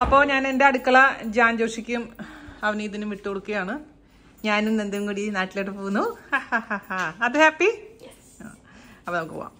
അപ്പോൾ ഞാൻ എൻ്റെ അടുക്കള ജാൻ ജോഷിക്കും അവനീതിനും വിട്ടു കൊടുക്കുകയാണ് ഞാനും നന്ദും കൂടി നാട്ടിലോട്ട് പോകുന്നു അത് ഹാപ്പി അപ്പൊ നമുക്ക് പോവാം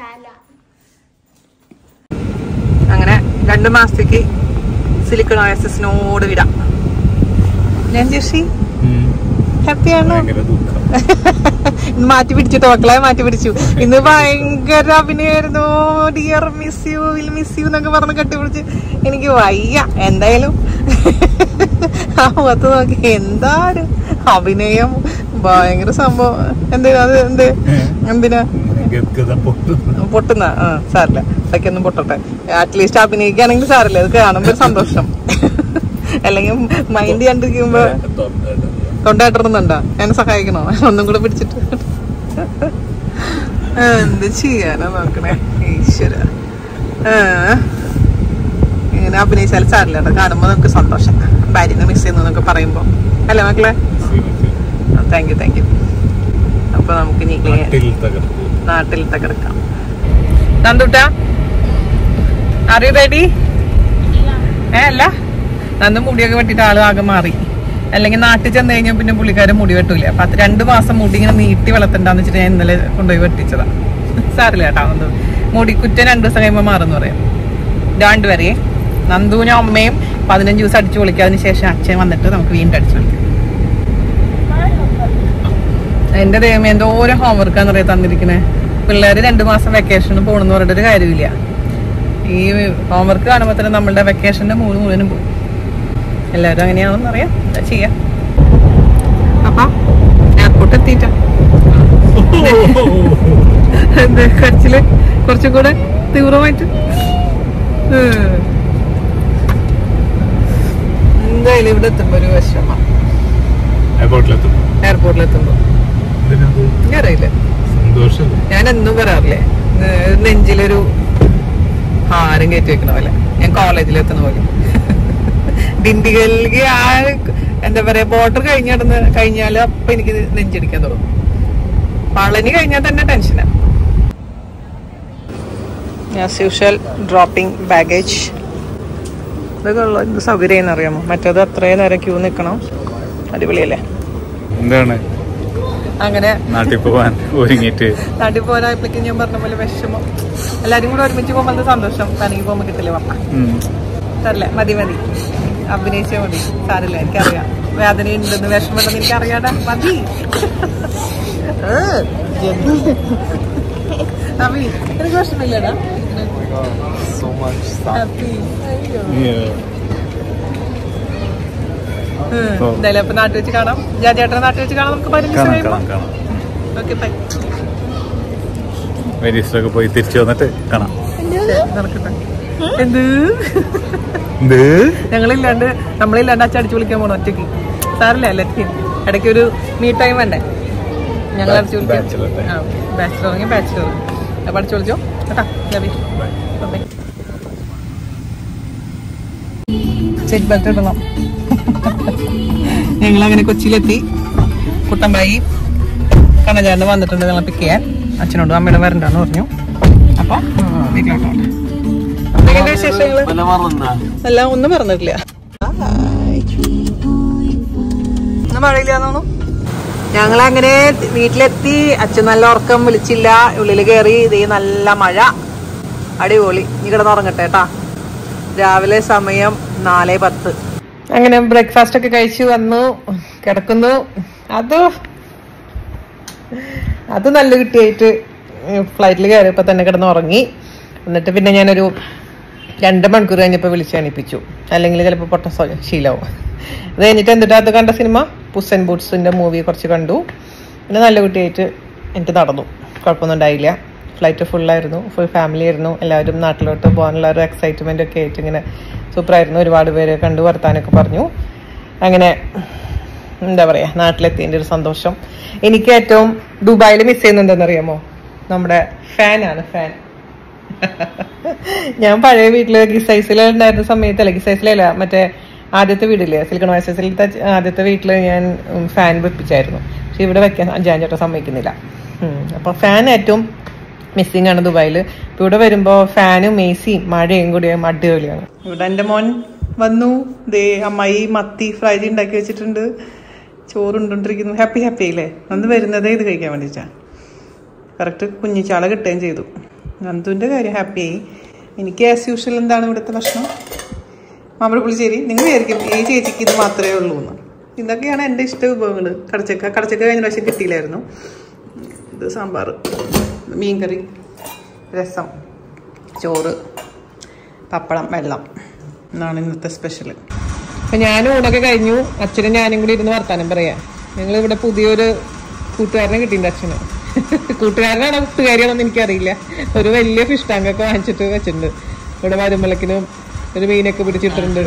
അങ്ങനെ രണ്ടു മാസത്തേക്ക് സിലിക്കൺ ഓയസിനോട് വിടാം ഞാൻ ജോഷി ഹാപ്പിയാണോ ഭയങ്കര ദുഃഖം ഇന്ന് മാറ്റി പിടിച്ചു മക്കളെ മാറ്റി പിടിച്ചു ഇന്ന് ഭയങ്കര അഭിനയായിരുന്നു dear miss you will miss you എന്നൊക്കെ പറഞ്ഞ് കെട്ടിപ്പിടിച്ച് എനിക്ക് വയ്യ എന്തായാലും ആ മുഖത്ത് നോക്കി എന്താ ഒരു അഭിനയം ഭയങ്കര സംഭവം എന്തിനാ അത് എന്ത് എന്തിനാ ഗദ്ഗത പൊട്ടുന്നു പൊട്ടുന്ന ആ സാറില്ല ഇടയ്ക്കൊന്നും പൊട്ടട്ടെ അറ്റ്ലീസ്റ്റ് അഭിനയിക്കുകയാണെങ്കിൽ സാറില്ല അത് കാണുമ്പോ ഒരു സന്തോഷം അല്ലെങ്കിൽ മൈൻഡ് കണ്ടിരിക്കുമ്പോ തൊണ്ടയിട്ടിരുന്നുണ്ടോ എന്നെ സഹായിക്കണോ ഒന്നും കൂടെ പിടിച്ചിട്ട് എന്ത് ചെയ്യാനാ നോക്കണേ ഈശ്വര ആ. ഇങ്ങനെ അഭിനയിച്ചാൽ സാരില്ല കേട്ടോ കാണുമ്പോ നമുക്ക് സന്തോഷം ഭാര്യനെ മിസ് ചെയ്യുന്നു എന്നൊക്കെ പറയുമ്പോ അല്ലേ മക്കളെ താങ്ക് യു താങ്ക് യു അപ്പൊ നമുക്ക് ഇനി നാട്ടിൽ തകർത്തു നാട്ടിൽ തകർക്കാം നന്ദുട്ട അറി റെഡി ഏ അല്ല നന്ദു മുടിയൊക്കെ വെട്ടിട്ട് ആള് ആകെ മാറി അല്ലെങ്കിൽ നാട്ടിൽ ചെന്ന് കഴിഞ്ഞാൽ പിന്നെ പുള്ളിക്കാരൻ മുടി വെട്ടൂല അപ്പൊ അത് രണ്ട് മാസം മുടി ഇങ്ങനെ നീട്ടി വളർത്തണ്ടെന്ന് വെച്ചിട്ട് ഞാൻ ഇന്നലെ കൊണ്ടുപോയി വെട്ടിച്ചതാ സാറില്ല കേട്ടോ നന്ദു മുടി കുറ്റം രണ്ടു ദിവസം കഴിയുമ്പോൾ മാറുന്നു പറയാം രണ്ടുപേരെയും നന്ദുവിനും അമ്മയും പതിനഞ്ച് ദിവസം അടിച്ചു പൊളിക്കാതിന് ശേഷം അച്ഛൻ വന്നിട്ട് നമുക്ക് വീണ്ടും അടിച്ചു പൊളിക്കാം എന്റെ ദൈവം എന്തോരം ഹോംവർക്കാന്ന് പറയാ തന്നിരിക്കണേ പിള്ളേര് രണ്ടു മാസം വെക്കേഷന് പോണെന്ന് പറഞ്ഞിട്ടൊരു കാര്യമില്ല ഈ ഹോംവർക്ക് കാണുമ്പോൾ തന്നെ നമ്മളുടെ വെക്കേഷന്റെ മൂന്ന് മുഴുവനും പോകും എല്ലാവരും അങ്ങനെയാണെന്ന് അറിയാം എന്താ ചെയ്യാ അപ്പ എയർപോർട്ട് എത്തിയിട്ട എന്താ കരച്ചില് കുറച്ചും കൂടെ തീവ്രമായിട്ട് ഉം. എന്തായാലും ഇവിടെ എത്തുമ്പോ ഒരു വിഷമം എയർപോർട്ടിലെത്തും എയർപോർട്ടിൽ എത്തുമ്പോ ഇതിനത് എനിക്കറിയില്ല സന്തോഷം ഞാൻ എന്നും പറയാറില്ലേ നെ- നെഞ്ചിലൊരു ഭാരം കയറ്റി വെക്കണ പോലെ ഞാൻ കോളേജിൽ എത്തുന്ന പോലെ ഡിണ്ടിഗലിലേക്ക് ആ എന്താ പറയാ ബോർഡർ കഴിഞ്ഞിടന്ന് കഴിഞ്ഞാല് അപ്പൊ എനിക്ക് നെഞ്ചടിക്കാൻ തുടങ്ങും പളനി കഴിഞ്ഞാൽ തന്നെ ടെൻഷനാ ആസ് യൂഷ്വൽ ഡ്രോപ്പിംഗ് ബാഗേജ് ഇതൊക്കെ ഉള്ള എന്ത് സൗകര്യം അറിയാമോ മറ്റേത് അത്രയും നേരം ക്യൂ നിൽക്കണം അടിപൊളിയല്ലേ എന്താണ് അങ്ങനെ നാട്ടിൽ പോവാൻ ഒരുങ്ങിയിട്ട് നാട്ടിൽ പോരായപ്പോഴേക്കും ഞാൻ പറഞ്ഞ പോലെ വിഷമം എല്ലാരും കൂടെ ഒരുമിച്ച് പോകുമ്പോൾ എന്ത് സന്തോഷം തനിക്ക് പോകുമ്പോൾ കിട്ടില്ല പപ്പ ഉം. തരില്ല മതി മതി അഭിനയിച്ചാൽ മതി സാരില്ല എനിക്കറിയാം വേദന ഉണ്ടെന്ന് വിഷമമുണ്ടെന്ന് എനിക്കറിയാടാ മതി ഏ, ജന്തു. അഭി എനിക്ക് വിഷമില്ലടാ ഹാപ്പി അയ്യോ Yeah. ഉം. എന്തായാലും അപ്പൊ നാട്ടിൽ വെച്ച് കാണാം ജാതിയേട്ടനെ നാട്ടിൽ വെച്ച് കാണാം നമുക്ക് പതിനഞ്ച് കാണാം ദിവസം കാണാം കഴിയുമ്പോൾ കാണാം ഓക്കെ ബൈ വെരീസിലൊക്കെ പോയി തിരിച്ചു വന്നിട്ട് കാണാം നടക്കട്ടെ എന്ത് എന്ത് ഞങ്ങളില്ലാണ്ട് നമ്മളില്ലാണ്ട് അച്ഛൻ അടിച്ചു വിളിക്കാൻ പോണു ഒറ്റയ്ക്ക് സാറില്ല എല്ലാവർക്കും ഇടയ്ക്ക് ഒരു മീ ടൈം വേണ്ടേ ഞങ്ങൾ അടിച്ചു വിളിക്കാം Bachelor time. ആ ബാച്ചിലർ ആണെങ്കിൽ ബാച്ചിലർ അപ്പൊ അടിച്ചു വിളിച്ചോ കേട്ടാ ലവി സീറ്റ് ബെൽറ്റ് ഇടണം ഞങ്ങൾ അങ്ങനെ കൊച്ചിയിലെത്തി കുട്ടമ്പായി കണ്ണചാണ്ട് വന്നിട്ടുണ്ട് ഞങ്ങളെ പിക്ക് ചെയ്യാൻ അച്ഛനോട് അമ്മയുടെ വരണ്ടെന്ന് പറഞ്ഞു അപ്പൊ വീട്ടിലോട്ടോ എന്തൊക്കെയുണ്ട് വിശേഷങ്ങള് അല്ല ഒന്നും പറഞ്ഞിട്ടില്ല ഇന്ന് മഴയില്ലാന്നു ഞങ്ങൾ അങ്ങനെ വീട്ടിലെത്തി അച്ഛൻ നല്ല ഉറക്കം വിളിച്ചില്ല ഉള്ളിൽ കയറി ഇതേ നല്ല മഴ അടിപൊളി നീ കിടന്നുറങ്ങട്ടെ കേട്ടാ രാവിലെ സമയം നാല് പത്ത് അങ്ങനെ ബ്രേക്ക്ഫാസ്റ്റ് ഒക്കെ കഴിച്ചു വന്നു കിടക്കുന്നു അത് അത് നല്ല കുട്ടിയായിട്ട് ഫ്ലൈറ്റിൽ കയറിയപ്പോൾ തന്നെ കിടന്ന് ഉറങ്ങി എന്നിട്ട് പിന്നെ ഞാനൊരു രണ്ട് മണിക്കൂർ കഴിഞ്ഞപ്പോൾ വിളിച്ച് എണിപ്പിച്ചു അല്ലെങ്കിൽ ചിലപ്പോൾ പൊട്ട സ്വ- ശീലവും അത് കഴിഞ്ഞിട്ട് എന്നിട്ട് അത് കണ്ട സിനിമ പുസൻ ബൂട്ട്സിന്റെ മൂവി കുറച്ച് കണ്ടു പിന്നെ നല്ല കുട്ടിയായിട്ട് എനിക്ക് നടന്നു കുഴപ്പമൊന്നും ഉണ്ടായില്ല ഫ്ലൈറ്റ് ഫുള്ളായിരുന്നു ഫുൾ ഫാമിലി ആയിരുന്നു എല്ലാവരും നാട്ടിലോട്ട് പോകാനുള്ള ഒരു എക്സൈറ്റ്മെന്റ് ഒക്കെ ആയിട്ട് ഇങ്ങനെ സൂപ്പറായിരുന്നു ഒരുപാട് പേര് കണ്ടു വർത്താനൊക്കെ പറഞ്ഞു അങ്ങനെ എന്താ പറയാ നാട്ടിലെത്തിയതിന്റെ ഒരു സന്തോഷം എനിക്ക് ഏറ്റവും ദുബായിൽ മിസ് ചെയ്യുന്നത് എന്താണെന്നറിയാമോ നമ്മുടെ ഫാനാണ് ഫാൻ ഞാൻ പഴയ വീട്ടില് ഗിസൈസിൽ ഉണ്ടായിരുന്ന സമയത്ത് അല്ല ഗിസൈസിലല്ല മറ്റേ ആദ്യത്തെ വീടില്ലേ സിലിക്കൺ വയസ്സിലത്തെ ആദ്യത്തെ വീട്ടിൽ ഞാൻ ഫാൻ വെപ്പിച്ചായിരുന്നു പക്ഷെ ഇവിടെ വെക്കാൻ അഞ്ചാം ചേട്ടൻ സമ്മതിക്കുന്നില്ല ഉം. അപ്പൊ ഫാൻ ഏറ്റവും മിസ്സിംഗ് ആണ് ദുബായിൽ ഇപ്പൊ ഇവിടെ വരുമ്പോ ഫാനും എ സിയും മഴയും കൂടി അടിപൊളിയാണ് ഇവിടെ എന്റെ മോൻ വന്നു ദേ അമ്മായി മത്തി ഫ്രൈ ഉണ്ടാക്കി വെച്ചിട്ടുണ്ട് ചോറുണ്ടോണ്ടിരിക്കുന്നു ഹാപ്പി ഹാപ്പി ആയില്ലേ അന്ന് വരുന്നതേ ഇത് കഴിക്കാൻ വേണ്ടിയിട്ടാ കറക്റ്റ് കുഞ്ഞിച്ചാള കിട്ടുകയും ചെയ്തു നന്ദുവിൻ്റെ കാര്യം ഹാപ്പിയായി എനിക്ക് ആസ് യൂഷ്വൽ എന്താണ് ഇവിടുത്തെ ഭക്ഷണം മാമ്പഴ പുളിശ്ശേരി നിങ്ങൾ വിചാരിക്കും ഈ ചേച്ചിക്ക് ഇത് മാത്രമേ ഉള്ളൂ എന്ന് ഇതൊക്കെയാണ് എൻ്റെ ഇഷ്ട വിഭവങ്ങൾ കടച്ചക്ക കടച്ചക്ക കഴിഞ്ഞ പ്രാവശ്യം കിട്ടിയില്ലായിരുന്നു ഇത് സാമ്പാർ മീൻകറി രസം ചോറ് പപ്പടം വെള്ളം എന്നാണ് ഇന്നത്തെ സ്പെഷ്യൽ അപ്പം ഞാൻ ഊണൊക്കെ കഴിഞ്ഞു അച്ഛനും ഞാനും കൂടി ഇരുന്ന് വർത്താനം പറയാം ഞങ്ങൾ ഇവിടെ പുതിയൊരു കൂട്ടുകാരനെ കിട്ടിയിട്ടുണ്ട് അച്ഛന് കൂട്ടുകാരനാണോ കൂട്ടുകാരിയാണോന്ന് എനിക്കറിയില്ല ഒരു വലിയ ഫിഷ് ടാങ്കൊക്കെ വാങ്ങിച്ചിട്ട് വെച്ചിട്ടുണ്ട് ഇവിടെ മരുമലക്കിനും ഒരു മീനൊക്കെ പിടിച്ചിട്ടുണ്ട്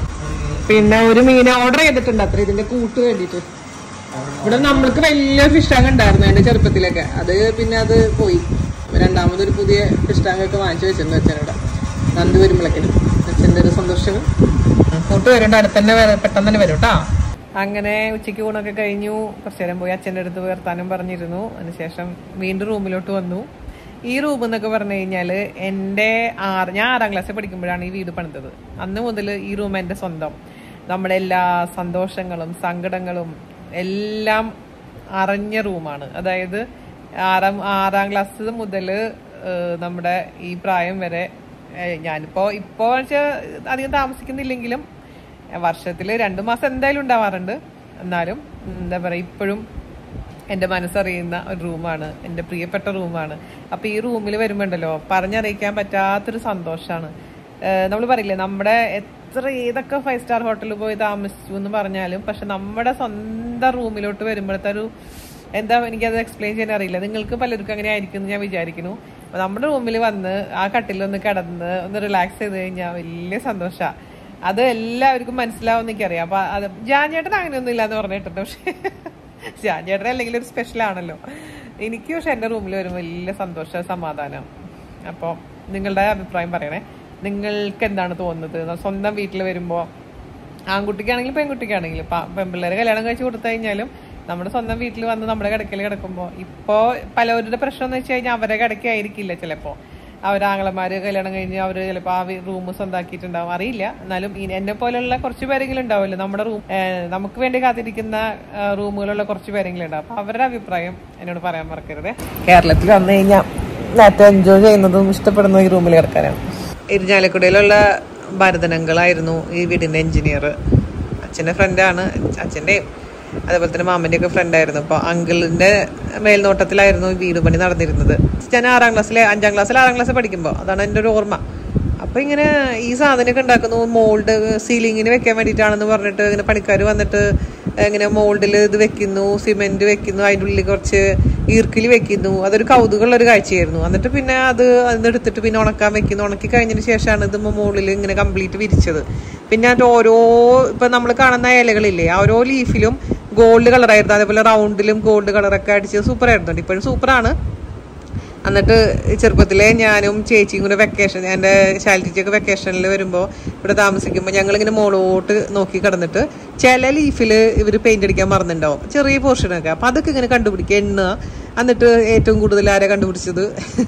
പിന്നെ ഒരു മീൻ ഓർഡർ ചെയ്തിട്ടുണ്ട് അത്ര ഇതിന്റെ കൂട്ട് വേണ്ടിയിട്ട് ഇവിടെ നമ്മൾക്ക് വലിയ ഫിഷ് ടാങ്ക് ഉണ്ടായിരുന്നു എന്റെ ചെറുപ്പത്തിലൊക്കെ അത് പിന്നെ അത് പോയി രണ്ടാമതൊരു പുതിയ ഫിഷ് ടാങ്ക് ഒക്കെ വാങ്ങിച്ചു വെച്ചിട്ടുണ്ട് അച്ഛനോട് നന്ദി വരുമ്പോഴേക്കിനും അച്ഛൻ്റെ ഒരു സന്തോഷം കൂട്ട് വരുന്നുണ്ട് അടുത്ത് തന്നെ വര- പെട്ടെന്ന് തന്നെ വരും കേട്ടോ അങ്ങനെ ഉച്ചയ്ക്ക് ഊണൊക്കെ കഴിഞ്ഞു കുറച്ചു നേരം പോയി അച്ഛൻ്റെ അടുത്ത് വർത്താനം പറഞ്ഞിരുന്നു അതിനുശേഷം വീണ്ടും റൂമിലോട്ട് വന്നു ഈ റൂം എന്നൊക്കെ പറഞ്ഞു കഴിഞ്ഞാൽ എൻ്റെ ആറ് ഞാൻ ആറാം ക്ലാസ്സിൽ പഠിക്കുമ്പോഴാണ് ഈ വീട് പണിതത് അന്ന് മുതൽ ഈ റൂം എൻ്റെ സ്വന്തം നമ്മുടെ എല്ലാ സന്തോഷങ്ങളും സങ്കടങ്ങളും എല്ലാം അറിഞ്ഞ റൂമാണ് അതായത് ആറാം ആറാം ക്ലാസ് മുതൽ നമ്മുടെ ഈ പ്രായം വരെ ഏഹ് ഞാനിപ്പോ ഇപ്പോ വെച്ചാൽ അധികം താമസിക്കുന്നില്ലെങ്കിലും വർഷത്തിൽ രണ്ടു മാസം എന്തായാലും ഉണ്ടാവാറുണ്ട് എന്നാലും എന്താ പറയാ ഇപ്പോഴും എൻ്റെ മനസ്സറിയുന്ന ഒരു റൂമാണ് എൻ്റെ പ്രിയപ്പെട്ട റൂമാണ് അപ്പോൾ ഈ റൂമിൽ വരുമ്പോണ്ടല്ലോ പറഞ്ഞറിയിക്കാൻ പറ്റാത്തൊരു സന്തോഷമാണ് നമ്മൾ പറയില്ലേ നമ്മുടെ എത്ര ഏതൊക്കെ ഫൈവ് സ്റ്റാർ ഹോട്ടലിൽ പോയി താമസിച്ചു എന്ന് പറഞ്ഞാലും പക്ഷെ നമ്മുടെ സ്വന്തം റൂമിലോട്ട് വരുമ്പോഴത്തെ ഒരു എന്താ എനിക്കത് എക്സ്പ്ലെയിൻ ചെയ്യാൻ അറിയില്ല നിങ്ങൾക്ക് പലർക്കും അങ്ങനെ ആയിരിക്കും എന്ന് ഞാൻ വിചാരിക്കുന്നു അപ്പൊ നമ്മുടെ റൂമിൽ വന്ന് ആ കട്ടിലൊന്ന് കിടന്ന് ഒന്ന് റിലാക്സ് ചെയ്ത് കഴിഞ്ഞാൽ വലിയ സന്തോഷമാണ് അത് എല്ലാവർക്കും മനസ്സിലാവും എനിക്കറിയാം അപ്പൊ അത് ജാൻചേട്ടൻ അങ്ങനെയൊന്നും ഇല്ല എന്ന് പറഞ്ഞിട്ടുണ്ട് പക്ഷേ ജാൻചേട്ടൻ അല്ലെങ്കിൽ ഒരു സ്പെഷ്യൽ ആണല്ലോ എനിക്ക് പക്ഷെ എൻ്റെ റൂമിൽ വരും വലിയ സന്തോഷം സമാധാനം അപ്പോൾ നിങ്ങളുടെ അഭിപ്രായം പറയണേ നിങ്ങൾക്ക് എന്താണ് തോന്നുന്നത് സ്വന്തം വീട്ടിൽ വരുമ്പോൾ ആൺകുട്ടിക്കാണെങ്കിലും പെൺകുട്ടിക്കാണെങ്കിലും ഇപ്പം പെൺപിള്ളേരെ കല്യാണം കഴിച്ച് കൊടുത്തു കഴിഞ്ഞാലും നമ്മുടെ സ്വന്തം വീട്ടിൽ വന്ന് നമ്മുടെ കിടക്കൽ കിടക്കുമ്പോൾ ഇപ്പോൾ പലവരുടെ പ്രശ്നം എന്ന് വെച്ച് കഴിഞ്ഞാൽ അവരെ കിടക്കായിരിക്കില്ല ചിലപ്പോൾ അവരാങ്ങളമാര് കല്യാണം കഴിഞ്ഞ് അവർ ചിലപ്പോൾ ആ റൂം സ്വന്താക്കിയിട്ടുണ്ടാവും അറിയില്ല എന്നാലും ഈ- എന്നെ പോലുള്ള കുറച്ച് പേരെങ്കിലും ഉണ്ടാവുമല്ലോ നമ്മുടെ റൂം നമുക്ക് വേണ്ടി കാത്തിരിക്കുന്ന ആ, റൂമുകളുള്ള കുറച്ച് പേരെങ്കിലും ഉണ്ടാവും അപ്പൊ അവരുടെ അഭിപ്രായം എന്നോട് പറയാൻ മറക്കരുത് കേരളത്തിൽ വന്നു കഴിഞ്ഞാൽ ഏറ്റവും എൻജോയ് ചെയ്യുന്നതും ഇഷ്ടപ്പെടുന്ന ഈ റൂമിൽ കിടക്കാനാണ് ഇരിഞ്ഞാലക്കുടയിലുള്ള ഭരതനങ്കളായിരുന്നു ഈ വീടിന്റെ എഞ്ചിനീയർ അച്ഛൻ്റെ ഫ്രണ്ടാണ് അച്ഛൻ്റെയും അതേപോലെ തന്നെ മാമൻ്റെ ഒക്കെ ഫ്രണ്ടായിരുന്നു അപ്പോൾ അങ്കിളിന്റെ മേൽനോട്ടത്തിലായിരുന്നു ഈ വീട് പണി നടന്നിരുന്നത് ഞാൻ ആറാം ക്ലാസ്സിലെ അഞ്ചാം ക്ലാസ്സിൽ ആറാം ക്ലാസ്സിൽ പഠിക്കുമ്പോൾ അതാണ് എൻ്റെ ഒരു ഓർമ്മ അപ്പോൾ ഇങ്ങനെ ഈ സാധനമൊക്കെ ഉണ്ടാക്കുന്നു മോൾഡ് സീലിങ്ങിന് വെക്കാൻ വേണ്ടിയിട്ടാണെന്ന് പറഞ്ഞിട്ട് ഇങ്ങനെ പണിക്കാർ വന്നിട്ട് ഇങ്ങനെ മോൾഡിൽ ഇത് വെക്കുന്നു സിമെന്റ് വെക്കുന്നു അതിൻ്റെ ഉള്ളിൽ കുറച്ച് ഈർക്കിൽ വെക്കുന്നു അതൊരു കൗതുകമുള്ള ഒരു കാഴ്ചയായിരുന്നു എന്നിട്ട് പിന്നെ അത് അതിന് എടുത്തിട്ട് പിന്നെ ഉണക്കാൻ വെക്കുന്നു ഉണക്കി കഴിഞ്ഞതിന് ശേഷമാണ് ഇത് മുകളിൽ ഇങ്ങനെ കംപ്ലീറ്റ് വിരിച്ചത് പിന്നെ അതിൻ്റെ ഓരോ ഇപ്പം നമ്മൾ കാണുന്ന ഇലകളില്ലേ ആ ഓരോ ലീഫിലും ഗോൾഡ് കളറായിരുന്നു അതേപോലെ റൗണ്ടിലും ഗോൾഡ് കളറൊക്കെ അടിച്ച് സൂപ്പർ ആയിരുന്നു ഇപ്പോഴും സൂപ്പറാണ് എന്നിട്ട് ചെറുപ്പത്തിലെ ഞാനും ചേച്ചിയും കൂടെ വെക്കേഷൻ എൻ്റെ ശാലിറ്റിയൊക്കെ വെക്കേഷനിൽ വരുമ്പോൾ ഇവിടെ താമസിക്കുമ്പോൾ ഞങ്ങളിങ്ങനെ മോളോട്ട് നോക്കി കിടന്നിട്ട് ചില ലീഫിൽ ഇവർ പെയിന്റ് അടിക്കാൻ മറന്നിട്ടുണ്ടാവും ചെറിയ പോർഷനൊക്കെ അപ്പം അതൊക്കെ ഇങ്ങനെ കണ്ടുപിടിക്കുക എണ്ണ എന്നിട്ട് ഏറ്റവും കൂടുതൽ ആരെ കണ്ടുപിടിച്ചത്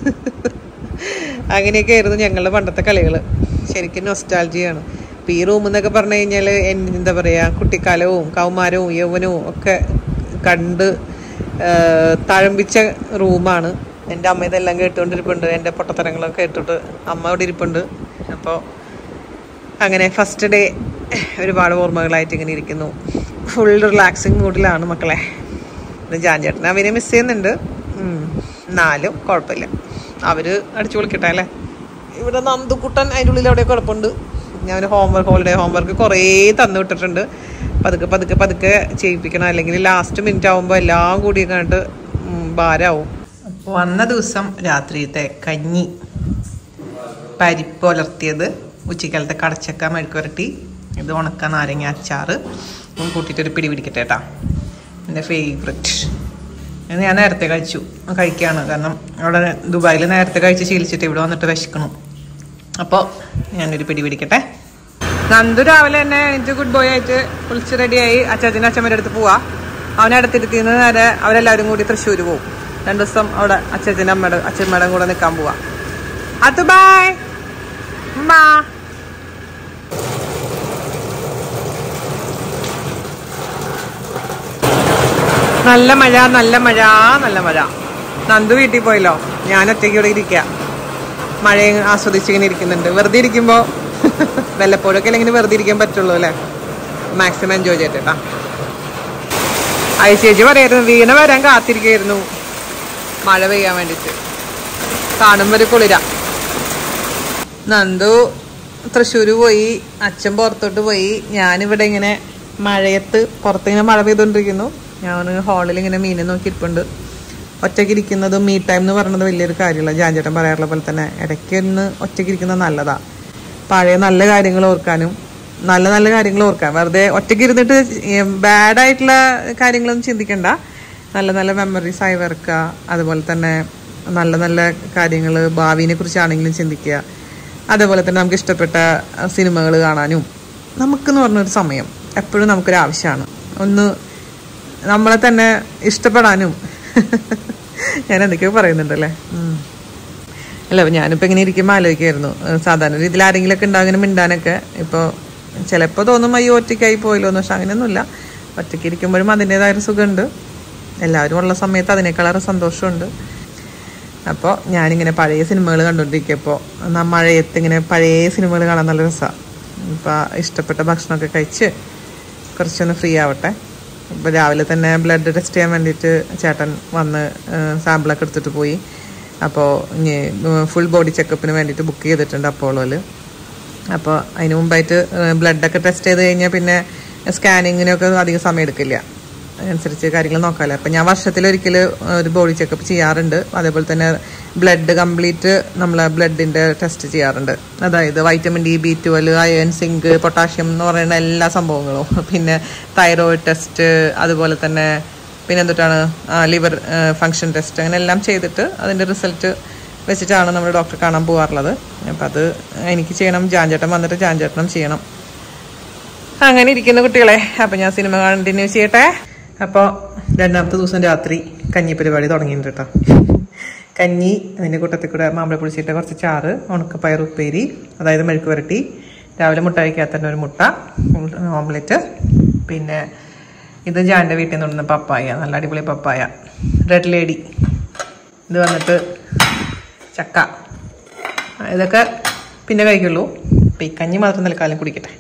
അങ്ങനെയൊക്കെ ആയിരുന്നു ഞങ്ങളുടെ പണ്ടത്തെ കളികൾ ശരിക്കും നൊസ്റ്റാൾജിയാണ് ഇപ്പം ഈ റൂം എന്നൊക്കെ പറഞ്ഞു കഴിഞ്ഞാൽ എന്താ പറയുക കുട്ടിക്കാലവും കൗമാരവും യൗവനവും ഒക്കെ കണ്ട് ആ, തഴമ്പിച്ച റൂമാണ് എൻ്റെ അമ്മ ഇതെല്ലാം കേട്ടുകൊണ്ടിരിപ്പുണ്ട് എൻ്റെ പൊട്ടത്തരങ്ങളൊക്കെ കേട്ടിട്ട് അമ്മ ഇവിടെ ഇരിപ്പുണ്ട് അപ്പോൾ അങ്ങനെ ഫസ്റ്റ് ഡേ ഒരുപാട് ഓർമ്മകളായിട്ട് ഇങ്ങനെ ഇരിക്കുന്നു ഫുൾ റിലാക്സിങ് മൂഡിലാണ് മക്കളെ ഇത് ജാൻ ചേട്ടൻ അവരെ മിസ് ചെയ്യുന്നുണ്ട് ഉം. എന്നാലും കുഴപ്പമില്ല അവര് അടിച്ചു പൊളിക്കട്ടെ അല്ലേ ഇവിടെ നന്ദുക്കുട്ടൻ അതിൻ്റെ ഉള്ളിൽ അവിടെ കുഴപ്പമുണ്ട് ഞാൻ ഹോംവർക്ക് ഹോളിഡേ ഹോംവർക്ക് കുറേ തന്നു വിട്ടിട്ടുണ്ട് പതുക്കെ പതുക്കെ പതുക്കെ ചെയ്യിപ്പിക്കണം അല്ലെങ്കിൽ ലാസ്റ്റ് മിനിറ്റ് ആകുമ്പോൾ എല്ലാം കൂടി കണ്ടിട്ട് ഭാരമാവും വന്ന ദിവസം രാത്രിയത്തെ കഞ്ഞി പരിപ്പ് ഉലർത്തിയത് ഉച്ചക്കാലത്തെ കടച്ചക്ക മെഴുക്കുരട്ടി ഇത് ഉണക്ക നാരങ്ങ അച്ചാറ് ഇതും കൂട്ടിയിട്ട് ഒരു പിടി പിടിക്കട്ടെ കേട്ടാ എൻ്റെ ഫേവററ്റ് ഇത് ഞാൻ നേരത്തെ കഴിച്ചു കഴിക്കുകയാണ് കാരണം അവിടെ ദുബായിൽ നേരത്തെ കഴിച്ച് ശീലിച്ചിട്ട് ഇവിടെ വന്നിട്ട് വിശക്കണം അപ്പോൾ ഞാനൊരു പിടി പിടിക്കട്ടെ നന്ദു രാവിലെ തന്നെ എനിക്ക് ഗുഡ് ബോയ് ആയിട്ട് കുളിച്ച് റെഡിയായി അച്ചാച്ചൻ്റെ അച്ഛമ്മയുടെ അടുത്ത് പോവാ അവനെ അടുത്തിരുത്തിന്ന് നേരെ അവരെല്ലാവരും കൂടി തൃശ്ശൂർ പോകും രണ്ടു ദിവസം അവിടെ അച്ചാച്ചൻ്റെ അമ്മയുടെ അച്ഛമ്മയുടെ കൂടെ നിൽക്കാൻ പോവാ അത് ബൈ നല്ല മഴ നല്ല മഴ നല്ല മഴ നന്ദു വീട്ടിൽ പോയല്ലോ ഞാൻ ഒറ്റയ്ക്ക് ഇവിടെ ഇരിക്കുക മഴയും ആസ്വദിച്ചിങ്ങനെ ഇരിക്കുന്നുണ്ട് വെറുതെ ഇരിക്കുമ്പോ വല്ലപ്പോഴൊക്കെ അല്ലെങ്കിൽ വെറുതെ ഇരിക്കാൻ പറ്റുള്ളൂ അല്ലേ മാക്സിമം എൻജോയ് ചെയ്തിട്ടാ ഐശ്വര്യ പറയായിരുന്നു വീണ വരാൻ കാത്തിരിക്കായിരുന്നു മഴ പെയ്യാൻ വേണ്ടിട്ട് കാണുമ്പോ ഒരു കുളിര നന്ദു തൃശ്ശൂര് പോയി അച്ഛൻ പുറത്തോട്ട് പോയി ഞാനിവിടെ ഇങ്ങനെ മഴയത്ത് പുറത്തിങ്ങനെ മഴ പെയ്തുകൊണ്ടിരിക്കുന്നു ഞാൻ ഹാളിൽ ഇങ്ങനെ മീനെ നോക്കി ഇരിപ്പുണ്ട് ഒറ്റയ്ക്ക് ഇരിക്കുന്നതും മീ ടൈം എന്ന് പറയുന്നത് വലിയൊരു കാര്യമല്ല ജാൻചേട്ടൻ പറയാറുള്ള പോലെ തന്നെ ഇടയ്ക്ക് ഒന്ന് ഒറ്റയ്ക്ക് ഇരിക്കുന്നത് നല്ലതാ പഴയ നല്ല കാര്യങ്ങൾ ഓർക്കാനും നല്ല നല്ല കാര്യങ്ങൾ ഓർക്കാൻ വെറുതെ ഒറ്റയ്ക്ക് ഇരുന്നിട്ട് ബാഡ് ആയിട്ടുള്ള കാര്യങ്ങളൊന്നും ചിന്തിക്കണ്ട നല്ല നല്ല മെമ്മറീസ് ആയി വെറുക്കുക അതുപോലെ തന്നെ നല്ല നല്ല കാര്യങ്ങൾ ഭാവിനെ കുറിച്ചാണെങ്കിലും ചിന്തിക്കുക അതേപോലെ തന്നെ നമുക്ക് ഇഷ്ടപ്പെട്ട സിനിമകൾ കാണാനും നമുക്കെന്ന് പറഞ്ഞൊരു സമയം എപ്പോഴും നമുക്കൊരു ആവശ്യമാണ് ഒന്ന് നമ്മളെ തന്നെ ഇഷ്ടപ്പെടാനും ഞാൻ എന്തൊക്കെയോ പറയുന്നുണ്ടല്ലേ ഉം. അല്ല ഞാനിപ്പോൾ ഇങ്ങനെ ഇരിക്കുമ്പോൾ ആലോചിക്കായിരുന്നു ഏഹ് സാധാരണ രീതിയിൽ ആരെങ്കിലുമൊക്കെ ഉണ്ടാവും ഇങ്ങനെ മിണ്ടാനൊക്കെ ഇപ്പോൾ ചിലപ്പോൾ തോന്നും അയ്യോ ഒറ്റയ്ക്കായി പോയല്ലോ എന്ന് പക്ഷെ അങ്ങനെയൊന്നുമില്ല ഒറ്റയ്ക്ക് ഇരിക്കുമ്പോഴും അതിൻ്റെതായൊരു സുഖമുണ്ട് എല്ലാവരും ഉള്ള സമയത്ത് അതിനേക്കാളേറെ സന്തോഷമുണ്ട് അപ്പോൾ ഞാനിങ്ങനെ പഴയ സിനിമകൾ കണ്ടുകൊണ്ടിരിക്കുമ്പോൾ ആ മഴയത്ത് ഇങ്ങനെ പഴയ സിനിമകൾ കാണാൻ നല്ല രസമാണ് ഇപ്പോൾ ഇഷ്ടപ്പെട്ട ഭക്ഷണമൊക്കെ കഴിച്ച് കുറച്ചൊന്ന് ഫ്രീ ആവട്ടെ ഇപ്പോൾ രാവിലെ തന്നെ ബ്ലഡ് ടെസ്റ്റ് ചെയ്യാൻ വേണ്ടിയിട്ട് ചേട്ടൻ വന്ന് സാമ്പിളൊക്കെ എടുത്തിട്ട് പോയി അപ്പോൾ ഇനി ഫുൾ ബോഡി ചെക്കപ്പിന് വേണ്ടിയിട്ട് ബുക്ക് ചെയ്തിട്ടുണ്ട് അപ്പോളോയിൽ അപ്പോൾ അതിന് മുമ്പായിട്ട് ബ്ലഡൊക്കെ ടെസ്റ്റ് ചെയ്ത് കഴിഞ്ഞാൽ പിന്നെ സ്കാനിങ്ങിനൊക്കെ അധികം സമയം എടുക്കില്ല അതനുസരിച്ച് കാര്യങ്ങൾ നോക്കാമല്ലോ അപ്പം ഞാൻ വർഷത്തിലൊരിക്കൽ ഒരു ബോഡി ചെക്കപ്പ് ചെയ്യാറുണ്ട് അതേപോലെ തന്നെ ബ്ലഡ് കംപ്ലീറ്റ് നമ്മൾ ബ്ലഡിൻ്റെ ടെസ്റ്റ് ചെയ്യാറുണ്ട് അതായത് vitamin D B twelve iron zinc potassium എന്ന് പറയുന്ന എല്ലാ സംഭവങ്ങളും പിന്നെ തൈറോയിഡ് ടെസ്റ്റ് അതുപോലെ തന്നെ പിന്നെ എന്തുട്ടാണ് ലിവർ ഫങ്ഷൻ ടെസ്റ്റ് അങ്ങനെ എല്ലാം ചെയ്തിട്ട് അതിൻ്റെ റിസൾട്ട് വെച്ചിട്ടാണ് നമ്മൾ ഡോക്ടറെ കാണാൻ പോകാറുള്ളത് അപ്പം അത് എനിക്ക് ചെയ്യണം ജാൻചേട്ടൻ വന്നിട്ട് ജാൻചേട്ടനും ചെയ്യണം അങ്ങനെ ഇരിക്കുന്ന കുട്ടികളെ അപ്പം ഞാൻ സിനിമ കണ്ടിന്യൂ ചെയ്യട്ടെ അപ്പോൾ രണ്ടാമത്തെ ദിവസം രാത്രി കഞ്ഞി പരിപാടി തുടങ്ങിയിട്ടുണ്ട് കേട്ടോ കഞ്ഞി അതിൻ്റെ കൂട്ടത്തിൽ കൂടെ മാമ്പഴ പുളിച്ചിട്ട് കുറച്ച് ചാറ് ഉണക്കപ്പയർ ഉപ്പേരി അതായത് മെഴുക്ക് വരട്ടി രാവിലെ മുട്ട വയ്ക്കാത്ത തന്നെ ഒരു മുട്ട ഓംലെറ്റ് പിന്നെ ഇത് ജാൻ്റെ വീട്ടിൽ നിന്ന് കൊണ്ടുവന്ന പപ്പായ നല്ല അടിപൊളി പപ്പായ റെഡ് ലേഡി ഇത് വന്നിട്ട് ചക്ക ഇതൊക്കെ പിന്നെ കഴിക്കുള്ളൂ അപ്പം ഈ കഞ്ഞി മാത്രം തൽക്കാലം കുടിക്കട്ടെ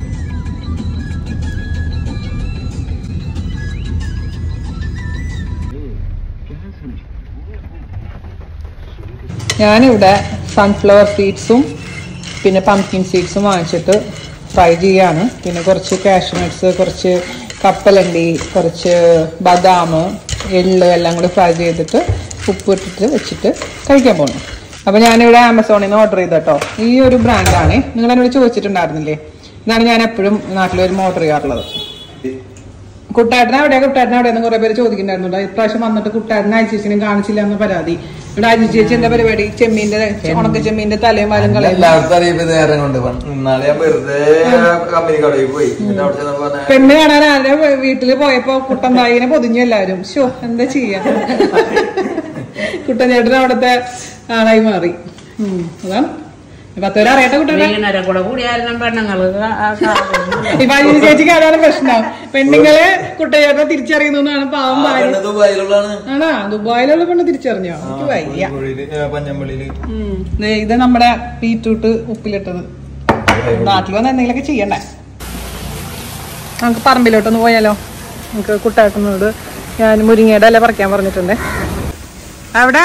ഞാനിവിടെ സൺഫ്ലവർ സീഡ്സും പിന്നെ പംകിൻ സീഡ്സും വാങ്ങിച്ചിട്ട് ഫ്രൈ ചെയ്യാണ് പിന്നെ കുറച്ച് കാഷ്യൂ നട്ട്സ് കുറച്ച് കപ്പലണ്ടി കുറച്ച് ബദാം എള്ള് എല്ലാം കൂടി ഫ്രൈ ചെയ്തിട്ട് ഉപ്പ് ഇട്ടിട്ട് വെച്ചിട്ട് കഴിക്കാൻ പോകുന്നു അപ്പോൾ ഞാനിവിടെ ആമസോണിൽ നിന്ന് ഓർഡർ ചെയ്ത കേട്ടോ ഈ ഒരു ബ്രാൻഡാണ് നിങ്ങൾ എന്നോട് ചോദിച്ചിട്ടുണ്ടായിരുന്നില്ലേ ഇതാണ് ഞാൻ എപ്പോഴും നാട്ടിൽ വരുമ്പോൾ ഓർഡർ ചെയ്യാറുള്ളത് കുട്ടാട്ടന എവിടെയാ കുട്ടാട്ടന എവിടെയെന്ന് കുറെ പേര് ചോദിക്കുന്നുണ്ടായിരുന്നു ഇപ്രാവശ്യം വന്നിട്ട് കുട്ടാട്ടന അയച്ചേച്ചിനും കാണിച്ചില്ല എന്ന പരാതി ഇവിടെ അജി ചേച്ചി എന്താ പരിപാടി ചെമ്മീന്റെ ഉണക്ക ചെമ്മീന്റെ തലയും വാലും കളയും എല്ലാവർക്കും അറിയിപ്പോ നേരം കൊണ്ട് പോണം. ഇന്നാളെ ഞാൻ വെറുതെ കമ്പനി കടയിൽ പോയി എന്നിട്ട് അവിടെ ചെന്നപ്പോ പറഞ്ഞ പെണ്ണ് കാണാൻ ആരുടെ വീട്ടില് പോയപ്പോ കുട്ടൻ തായിനെ പൊതിഞ്ഞു എല്ലാരും ഷോ എന്താ ചെയ്യാ കുട്ടൻ ചേട്ടൻ അവിടുത്തെ ആളായി മാറി ഉം, അതാണ് പത്ത് പേര് അറിയട്ടെ കുട്ടനെ വീണരെ കൂടെ കൂടിയായിരുന്നു പെണ്ണുങ്ങള് ആ- ആ കാര്യം. ഇപ്പൊ അജിന് ചേച്ചിക്ക് അതാണ് പ്രശ്നം പെണ്ണുങ്ങളെ കുട്ടചേട്ടനെ തിരിച്ചറിയുന്നു എന്നാണ് പാവം ഭാര്യ പെണ്ണ് ദുബായിലുള്ളതാണ് ആണോ ദുബായിലുള്ള പെണ്ണ് തിരിച്ചറിഞ്ഞോ എനിക്ക് വയ്യ കോഴിക്കോടില്, ഏ, പഞ്ഞമ്പള്ളിയില് ഉം. ദേ ഇത് നമ്മുടെ ബീറ്റ്റൂട്ട് ഉപ്പിലിട്ടത് നാട്ടിൽ വന്ന് എന്തെങ്കിലുമൊക്കെ ചെയ്യണ്ടേ നമുക്ക് പറമ്പിലോട്ടൊന്ന് പോയാലോ നമുക്ക് കുട്ടാക്കുന്നോട് ഞാൻ മുരിങ്ങയുടെ ഇല പറിക്കാൻ പറഞ്ഞിട്ടുണ്ട് അവിടെ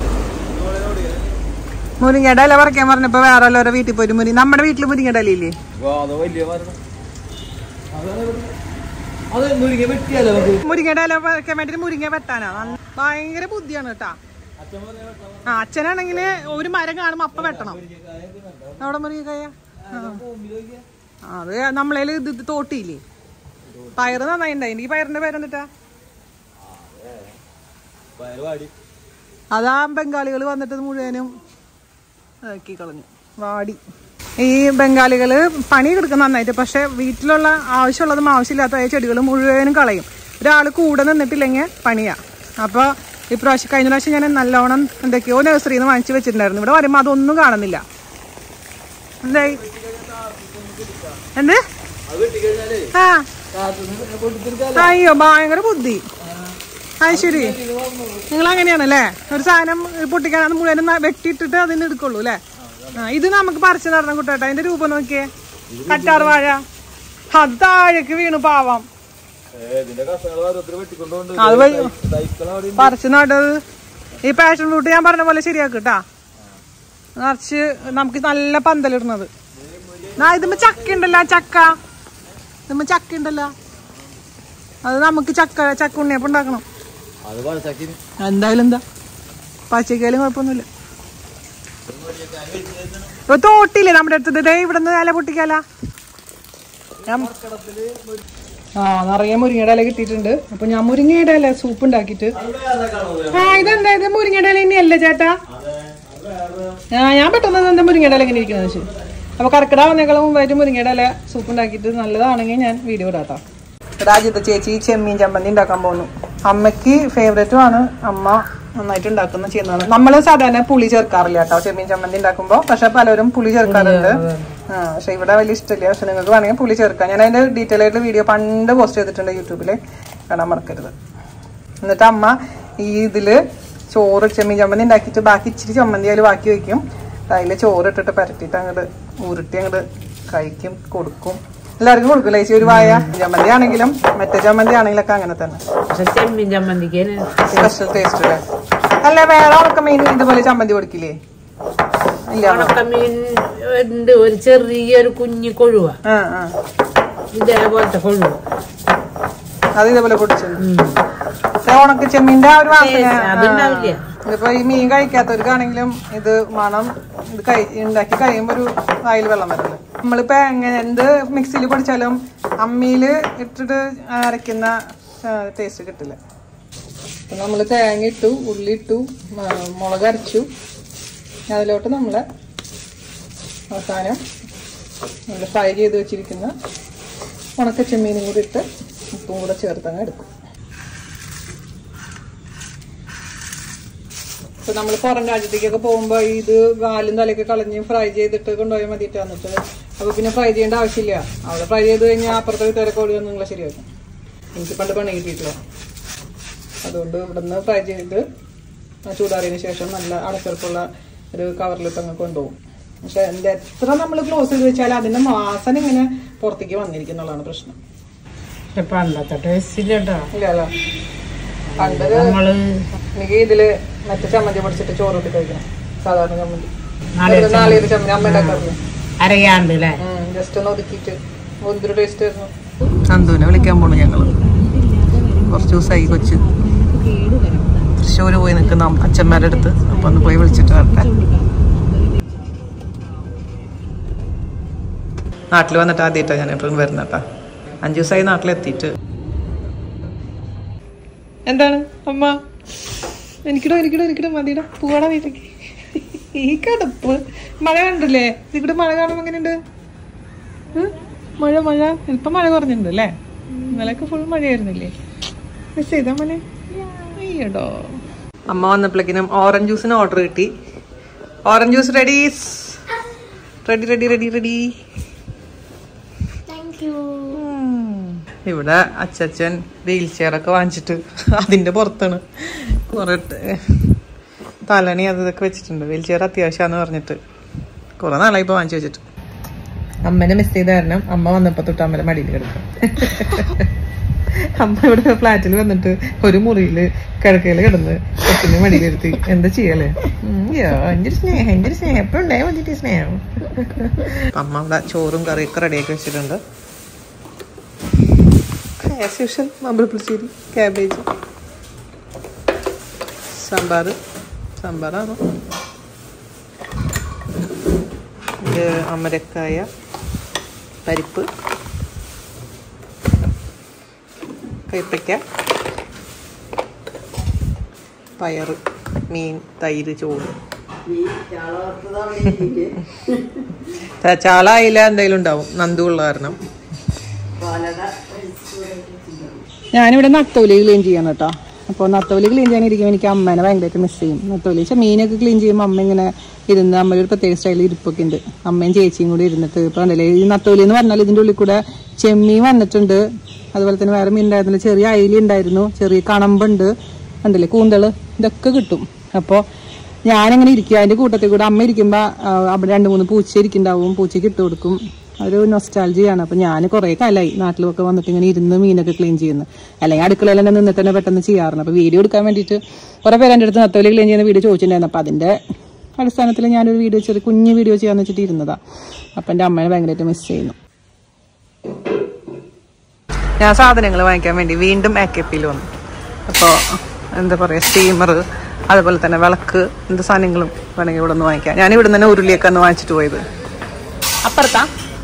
മുരിങ്ങയുടെ ഇല പറിക്കാൻ പറഞ്ഞപ്പോ വേറെ വല്ലവരുടെ വീട്ടിൽ പോയി മുരി നമ്മുടെ വീട്ടിൽ മുരിങ്ങയുടെ ഇലയില്ലേ അത് വലിയ മരണം അത് മുരിങ്ങ വെട്ടിയാലോ നമുക്ക് മുരിങ്ങയുടെ ഇല പറിക്കാൻ വേണ്ടിട്ട് മുരിങ്ങ വെട്ടാനാ നല്ല- ഭയങ്കര ബുദ്ധിയാണ് കേട്ടാ ആ അച്ഛനാണെങ്കിൽ ഒരു മരം കാണുമ്പോ അപ്പ വെട്ടണം അവിടെ മുരിങ്ങക്കായ ആ. ആ, അത് നമ്മളേല് ഇത് ഇത് തോട്ടിയില്ലേ പയറ് നന്നായിണ്ടായി ഈ പയറിന്റെ പേരെന്തിട്ടാ അതാ ബംഗാളികൾ വന്നിട്ട് ഇത് മുഴുവനും ഇതാക്കി കളഞ്ഞു വാടി ഈ ബംഗാളികൾ പണി എടുക്കും നന്നായിട്ട് പക്ഷെ വീട്ടിലുള്ള ആവശ്യമുള്ളതും ആവശ്യമില്ലാത്ത ചെടികൾ മുഴുവനും കളയും ഒരാൾ കൂടെ നിന്നിട്ടില്ലെങ്കിൽ പണിയാ അപ്പോൾ ഇപ്രാവശ്യം കഴിഞ്ഞ പ്രാവശ്യം ഞാൻ നല്ലോണം എന്തൊക്കെയോ നഴ്സറിയിൽ നിന്ന് വാങ്ങിച്ചു വെച്ചിട്ടുണ്ടായിരുന്നു ഇവിടെ വരുമ്പോൾ അതൊന്നും കാണുന്നില്ല എന്തായി എന്ത് ആ അയ്യോ ഭയങ്കര ബുദ്ധി അത് ശരി നിങ്ങൾ അങ്ങനെയാണല്ലേ ഒരു സാധനം പൊട്ടിക്കാൻ അത് മുഴുവൻ ന- വെട്ടിയിട്ടിട്ട് അതിന് എടുക്കുള്ളൂ അല്ലേ ആ ഇത് നമുക്ക് പറിച്ചു നടണം കുട്ടേട്ടാ അതിന്റെ രൂപം നോക്കിയേ കറ്റാർ വാഴ അത് താഴേക്ക് വീണു പാവം ഇതിന്റെ കഷ്ണങ്ങൾ ഓരോരുത്തർ വെട്ടിക്കൊണ്ടുകൊണ്ട് അത് വഴി- പറിച്ച് നടത് ഈ പാഷൻ ഫ്രൂട്ട് ഞാൻ പറഞ്ഞ പോലെ ശരിയാക്കും കേട്ടാ നിറച്ച് നമുക്ക് നല്ല പന്തലിടുന്നത് ആ ഇതുമ്പോ ചക്ക ഉണ്ടല്ലോ ചക്ക ഇതുമ്പോ ചക്ക ഉണ്ടല്ലോ അത് നമുക്ക് ചക്ക ചക്ക ഉണ്ണിയപ്പം ഉണ്ടാക്കണം അത് പഴച്ചാക്കി എന്തായാലും എന്താ പച്ചക്കാലും കുഴപ്പമൊന്നുമില്ല ഇപ്പൊ തോട്ടില്ലേ നമ്മുടെ അടുത്ത് ദേ ഇവിടെ നിന്ന് ഇല പൊട്ടിക്കാല ആ നിറയെ മുരിങ്ങയുടെ ഇല കിട്ടിയിട്ടുണ്ട് അപ്പൊ ഞാൻ മുരിങ്ങയുടെ ഇല സൂപ്പ് ഉണ്ടാക്കിയിട്ട് ആ ഇതെന്താ ഇത് മുരിങ്ങയുടെ ഇല ഇനിയല്ല ചേട്ടാ ആ ഞാൻ പെട്ടെന്ന് എന്താ മുരിങ്ങയുടെ ഇല ഇങ്ങനെ ഇരിക്കുന്നത് വെച്ചു അപ്പൊ കർക്കിടക വന്നേക്കാളും മുമ്പായിട്ട് മുരിങ്ങയുടെ ഇല സൂപ്പ് ഉണ്ടാക്കിയിട്ട് നല്ലതാണെങ്കിൽ ഞാൻ വീഡിയോ ഇടാട്ടോ രാജ്യത്തെ ചേച്ചി ചെമ്മീൻ ചമ്മന്തി ഉണ്ടാക്കാൻ പോകുന്നു അമ്മയ്ക്ക് ഫേവറേറ്റും ആണ് അമ്മ നന്നായിട്ട് ഉണ്ടാക്കുന്ന ചെയ്യുന്നതാണ് നമ്മൾ സാധാരണ പുളി ചേർക്കാറില്ല കേട്ടോ ചെമ്മീൻ ചമ്മന്തി ഉണ്ടാക്കുമ്പോൾ പക്ഷെ പലരും പുളി ചേർക്കാറുണ്ട് ആ പക്ഷെ ഇവിടെ വലിയ ഇഷ്ടമില്ല പക്ഷെ നിങ്ങൾക്ക് വേണമെങ്കിൽ പുളി ചേർക്കാം ഞാൻ അതിന്റെ ഡീറ്റെയിൽ ആയിട്ട് വീഡിയോ പണ്ട് പോസ്റ്റ് ചെയ്തിട്ടുണ്ട് യൂട്യൂബിൽ കാണാൻ മറക്കരുത് എന്നിട്ട് അമ്മ ഈ ഇതില് ചോറ് ചെമ്മീൻ ചമ്മന്തി ഉണ്ടാക്കിയിട്ട് ബാക്കി ഇച്ചിരി ചമ്മന്തി അതിൽ ബാക്കി വെക്കും അതിൽ ചോറ് ഇട്ടിട്ട് പരട്ടിയിട്ട് അങ്ങോട്ട് ഉരുട്ടി അങ്ങോട്ട് കഴിക്കും കൊടുക്കും എല്ലാവർക്കും കൊടുക്കും ചേച്ചി ഒരു വായ ചമ്മന്തി ആണെങ്കിലും മറ്റേ ചമ്മന്തി ആണെങ്കിലൊക്കെ അങ്ങനെ തന്നെ പക്ഷെ ചെമ്മീൻ ചമ്മന്തിക്ക് സ്പെഷ്യൽ ടേസ്റ്റ് അല്ലേ അല്ല വേറെ ഉണക്ക മീൻ ഇതുപോലെ ചമ്മന്തി കൊടുക്കില്ലേ ഇല്ല ഉണക്കമീൻ ഉണ്ട് ഒരു ചെറിയൊരു കുഞ്ഞു കൊഴുവ ആ ആ ഇതേപോലത്തെ കൊഴുവ അത് ഇതേപോലെ പൊടിച്ചത് ഉണക്ക ചെമ്മീന്റെ ആ ഒരു വാസന അതുണ്ടാവില്ല ഇതിപ്പോ ഈ മീൻ കഴിക്കാത്തവർക്കാണെങ്കിലും ഇത് മണം ഇത് കഴി ഉണ്ടാക്കി കഴിയുമ്പോ ഒരു വായിൽ വെള്ളം വരില്ല നമ്മളിപ്പോ എങ്ങനെ എന്ത് മിക്സിയിൽ പൊടിച്ചാലും അമ്മിയില് ഇട്ടിട്ട് അരയ്ക്കുന്ന ടേസ്റ്റ് കിട്ടില്ല അപ്പൊ നമ്മള് തേങ്ങ ഇട്ടു ഉള്ളി ഇട്ടു മ- മുളക് അരച്ചു അതിലോട്ട് നമ്മള് അവസാനം നമ്മൾ ഫ്രൈ ചെയ്ത് വെച്ചിരിക്കുന്ന ഉണക്ക ചെമ്മീനും കൂടി ഇട്ട് ഉപ്പും കൂടെ ചേർത്തങ്ങ് എടുക്കും ഇപ്പൊ നമ്മൾ പുറം രാജ്യത്തേക്കൊക്കെ പോകുമ്പോ ഇത് വാലും തലയൊക്കെ കളഞ്ഞ് ഫ്രൈ ചെയ്തിട്ട് കൊണ്ടുപോയാൽ മതിയിട്ട് വന്നിട്ട് അപ്പൊ പിന്നെ ഫ്രൈ ചെയ്യേണ്ട ആവശ്യമില്ല അവിടെ ഫ്രൈ ചെയ്ത് കഴിഞ്ഞാൽ അപ്പുറത്തെ വീട്ടുകാരൊക്കെ ഓടി വന്ന് നിങ്ങളെ ശരിയാക്കും എനിക്ക് പണ്ട് പണി കിട്ടിയിട്ടില്ല അതുകൊണ്ട് ഇവിടുന്ന് ഫ്രൈ ചെയ്ത് ആ ചൂടാറിയതിന് ശേഷം നല്ല അടച്ചുറപ്പുള്ള ഒരു കവറിലിട്ട് അങ്ങ് കൊണ്ടുപോകും പക്ഷെ എന്റെ എത്ര നമ്മൾ ക്ലോസ് ചെയ്ത് വെച്ചാൽ അതിന്റെ വാസന ഇങ്ങനെ പുറത്തേക്ക് വന്നിരിക്കുന്നുള്ളതാണ് പ്രശ്നം പക്ഷെ പണ്ടത്തെ ടേസ്റ്റ് ഇല്ലട്ടോ ഇല്ലല്ലോ പണ്ടൊരു നമ്മള് എനിക്ക് ഇതില് മറ്റേ ചമ്മന്തി പൊടിച്ചിട്ട് ചോറ് ഇട്ട് കഴിക്കണം സാധാരണ ചമ്മന്തി നാളികേര നാളെ ചമ്മന്തി അമ്മ ഉണ്ടാക്കാറില്ല അരയാണ്ട് അല്ലേ ജസ്റ്റ് ഒന്ന് ഒതുക്കിയിട്ട് എന്തൊരു ടേസ്റ്റ് ആയിരുന്നു നന്ദുവിനെ വിളിക്കാൻ പോണു ഞങ്ങള് കുറച്ച് ദിവസമായി കൊച്ച് തൃശ്ശൂര് പോയി നിൽക്കുന്ന അച്ഛന്മാരുടെ അടുത്ത് അപ്പൊ ഒന്ന് പോയി വിളിച്ചിട്ട് വരട്ടെ നാട്ടിൽ വന്നിട്ട് ആദ്യമായിട്ടാണ് ഞാൻ എപ്പോഴും വരുന്നട്ടാ അഞ്ചു ദിവസമായി നാട്ടിലെത്തിയിട്ട് എന്താണ് അമ്മ എനിക്കിടോ എനിക്കിടോ എനിക്കിടോ മതിയുടെ പൂവാട വീട്ടിലേക്ക് ഈ കടപ്പ് മഴ കണ്ടില്ലേ ഇതിക്കൂടെ മഴ കാണുമ്പോൾ എങ്ങനെയുണ്ട് ഉം? മഴ മഴ ഇപ്പം മഴ കുറഞ്ഞിട്ടുണ്ട് അല്ലേ ഇന്നലെയൊക്കെ ഫുൾ മഴയായിരുന്നില്ലേ മിസ് ചെയ്താ മോനെ അയ്യടോ അമ്മ വന്നപ്പോഴേക്കിനും ഓറഞ്ച് ജ്യൂസിന് ഓർഡർ കിട്ടി ഓറഞ്ച് ജ്യൂസ് റെഡീസ് റെഡി റെഡി റെഡി റെഡി ഇവിടെ അച്ചച്ചൻ വീൽ ചെയർ ഒക്കെ വാങ്ങിച്ചിട്ട് അതിന്റെ പുറത്താണ് കുറെ തലണി അത് ഇതൊക്കെ വെച്ചിട്ടുണ്ട് വീൽ ചെയർ അത്യാവശ്യമാന്ന് പറഞ്ഞിട്ട് കുറെ നാളായി ഇപ്പൊ വാങ്ങിച്ചു വെച്ചിട്ട് അമ്മനെ മിസ് ചെയ്ത കാരണം അമ്മ വന്നപ്പോ തൊട്ട് അമ്മയുടെ മടിയിൽ കിടക്കും അമ്മ ഇവിടെ ഫ്ലാറ്റിൽ വന്നിട്ട് ഒരു മുറിയില് കിടക്കയില് കിടന്ന് കൊച്ചിന്റെ മടിയിലിരുത്തി എന്താ ചെയ്യല്ലേ ഉം, യ്യോ, എന്റെ ഒരു സ്നേഹം എന്റെ ഒരു സ്നേഹം എപ്പോഴും ഉണ്ടായ മതിട്ട് സ്നേഹം അപ്പൊ അമ്മ ഇവിടെ ചോറും കറിയൊക്കെ റെഡിയാക്കി വെച്ചിട്ടുണ്ട് ആസ് യൂഷ്വൽ മമ്പൾ പുളിശ്ശേരി ക്യാബേജ് സാമ്പാർ സാമ്പാറാണോ ഇത് അമരക്കായ പരിപ്പ് കൈപ്പയ്ക്ക പയറ് മീൻ തൈര് ചോറ് ച- ചാള അയില എന്തെങ്കിലും ഉണ്ടാവും നന്ദു ഉള്ള കാരണം ഞാനിവിടെ നത്തോലി ക്ലീൻ ചെയ്യണം കേട്ടോ അപ്പോൾ നത്തോലി ക്ലീൻ ചെയ്യാനിരിക്കുമ്പോൾ എനിക്ക് അമ്മേനെ ഭയങ്കരമായിട്ട് മിസ് ചെയ്യും നത്തോലി പക്ഷേ മീനൊക്കെ ക്ലീൻ ചെയ്യുമ്പോൾ അമ്മ ഇങ്ങനെ ഇരുന്ന് അമ്മയുടെ ഒരു പ്രത്യേക സ്റ്റൈലിൽ ഇരിപ്പൊക്കെ ഉണ്ട് അമ്മയും ചേച്ചിയും കൂടി ഇരുന്നിട്ട് ഇപ്പോൾ കണ്ടില്ലേ ഈ നത്തോലി എന്ന് പറഞ്ഞാൽ ഇതിൻ്റെ ഉള്ളിൽ കൂടെ ചെമ്മീൻ വന്നിട്ടുണ്ട് അതുപോലെ തന്നെ വേറെ മീൻ ഉണ്ടായിരുന്നില്ല ചെറിയ അയില ഉണ്ടായിരുന്നു ചെറിയ കണമ്പുണ്ട് കണ്ടില്ലേ കൂന്തള് ഇതൊക്കെ കിട്ടും അപ്പോൾ ഞാനങ്ങനെ ഇരിക്കുക അതിൻ്റെ കൂട്ടത്തിൽ കൂടെ അമ്മ ഇരിക്കുമ്പോൾ അവിടെ രണ്ട് മൂന്ന് പൂച്ച ഇരിക്കുന്നുണ്ടാവും പൂച്ചയ്ക്ക് ഇട്ട് കൊടുക്കും ഒരു നൊസ്റ്റാൾജിയാണ് അപ്പം ഞാൻ കുറേ കാലമായി നാട്ടിലൊക്കെ വന്നിട്ട് ഇങ്ങനെ ഇരുന്ന് മീനൊക്കെ ക്ലീൻ ചെയ്യുന്നു അല്ലെങ്കിൽ അടുക്കളയിൽ തന്നെ നിന്നിട്ട് തന്നെ പെട്ടെന്ന് ചെയ്യാറുണ്ട് അപ്പോൾ വീഡിയോ എടുക്കാൻ വേണ്ടിയിട്ട് കുറേ പേര് എൻ്റെ അടുത്ത് നത്തോലി ക്ലീൻ ചെയ്യുന്ന വീഡിയോ ചോദിച്ചിട്ടുണ്ടായിരുന്നു അപ്പോൾ അതിൻ്റെ അടിസ്ഥാനത്തിൽ ഞാനൊരു വീഡിയോ ചെറിയ കുഞ്ഞ് വീഡിയോ ചെയ്യാന്ന് വെച്ചിട്ട് ഇരുന്നതാണ് അപ്പം എൻ്റെ അമ്മയെ ഭയങ്കരമായിട്ട് മിസ് ചെയ്യുന്നു ഞാൻ സാധനങ്ങൾ വാങ്ങിക്കാൻ വേണ്ടി വീണ്ടും എ കെ പിയിൽ വന്നു അപ്പോൾ എന്താ പറയുക സ്റ്റീമർ അതുപോലെ തന്നെ വിളക്ക് എന്ത് സാധനങ്ങളും വേണമെങ്കിൽ ഇവിടെ നിന്ന് വാങ്ങിക്കാം ഞാൻ ഇവിടെ തന്നെ ഉരുളിയൊക്കെ ഒന്ന് വാങ്ങിച്ചിട്ട് പോയത് അപ്പുറത്താ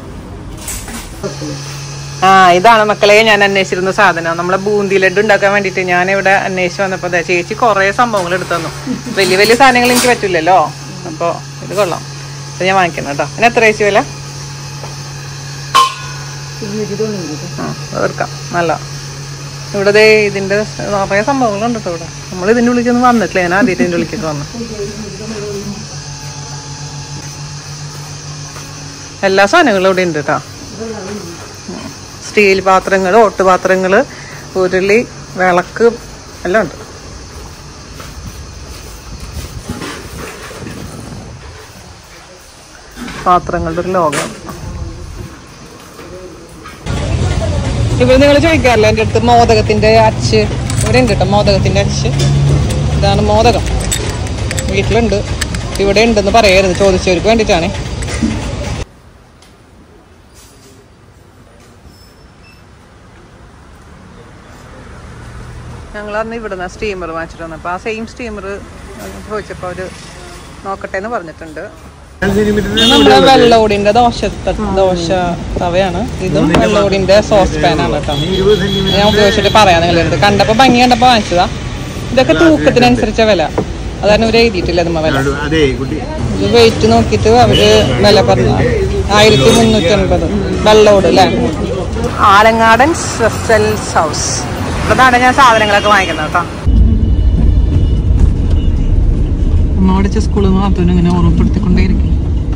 ആ ഇതാണ് മക്കളെ ഞാൻ അന്വേഷിച്ചിരുന്ന സാധനം നമ്മളെ ബൂന്തി ലഡു ഉണ്ടാക്കാൻ വേണ്ടിയിട്ട് ഞാൻ ഇവിടെ അന്വേഷിച്ച് വന്നപ്പോൾ ദേ ചേച്ചി കുറേ സംഭവങ്ങൾ എടുത്തു തന്നു വലിയ വലിയ സാധനങ്ങൾ എനിക്ക് പറ്റില്ലല്ലോ അപ്പോൾ ഇത് കൊള്ളാം ഇത് ഞാൻ വാങ്ങിക്കണം കേട്ടോ അതിന് എത്ര ചേച്ചി വില ആ അത് എടുക്കാം നല്ല ഇവിടെ ദേ ഇതിന്റെ നിറയെ സംഭവങ്ങളുണ്ട് കേട്ടോ ഇവിടെ നമ്മൾ ഇതിന്റെ ഉള്ളിലേക്കൊന്നും വന്നിട്ടില്ല ഞാൻ ആദ്യമായിട്ട് ഇതിന്റെ ഉള്ളിലേക്കൊക്കെ വന്നു എല്ലാ സാധനങ്ങളും ഇവിടെ ഉണ്ട് കേട്ടോ സ്റ്റീൽ പാത്രങ്ങൾ ഓട്ടുപാത്രങ്ങൾ ഉരുളി വിളക്ക് എല്ലാം ഉണ്ട് പാത്രങ്ങളുടെ ഒരു ലോകം ഇവിടെ നിങ്ങൾ ചോദിക്കാറില്ല എൻ്റെ അടുത്ത് മോദകത്തിന്റെ അച്ച് ഇവിടെ ഉണ്ട് കേട്ടോ മോദകത്തിന്റെ അച്ച് ഇതാണ് മോദകം വീട്ടിലുണ്ട് ഇവിടെ ഉണ്ടെന്ന് പറയരുത് ചോദിച്ചവർക്ക് വേണ്ടിയിട്ടാണ് ഞങ്ങൾ അന്ന് ഇവിടുന്ന് സ്റ്റീമർ വാങ്ങിച്ചിട്ട് വന്നപ്പോൾ ആ സെയിം സ്റ്റീമർ ചോദിച്ചപ്പോൾ അവർ നോക്കട്ടെ എന്ന് പറഞ്ഞിട്ടുണ്ട് നമ്മുടെ വെള്ളോടിന്റെ ദോശ ത- ദോശ തവയാണ് ഇതും വെള്ളോടിന്റെ സോസ് പാനാണ് കേട്ടോ ഞാൻ ഉപയോഗിച്ചിട്ട് പറയാം നിങ്ങളുടെ അടുത്ത് കണ്ടപ്പോ ഭംഗി കണ്ടപ്പോ വാങ്ങിച്ചതാ ഇതൊക്കെ തൂക്കത്തിനനുസരിച്ച വില അതാണ് ഇവര് എഴുതിയിട്ടില്ല അതുമ്മ വില അതെ കുട്ടി ഇത് വെയിറ്റ് നോക്കിയിട്ട് അവര് വില പറഞ്ഞ ആയിരത്തി മുന്നൂറ്റി അൻപത് വെള്ളോട് അല്ലേ ആലങ്ങാടൻ സെൽസ് ഹൗസ് ഇവിടുന്നാണ് ഞാൻ സാധനങ്ങളൊക്കെ വാങ്ങിക്കുന്നത് കേട്ടോ അമ്മ പഠിച്ച സ്കൂളിൽ നിന്ന് മാത്രം ഇങ്ങനെ ഓർമ്മപ്പെടുത്തിക്കൊണ്ടേയിരിക്കും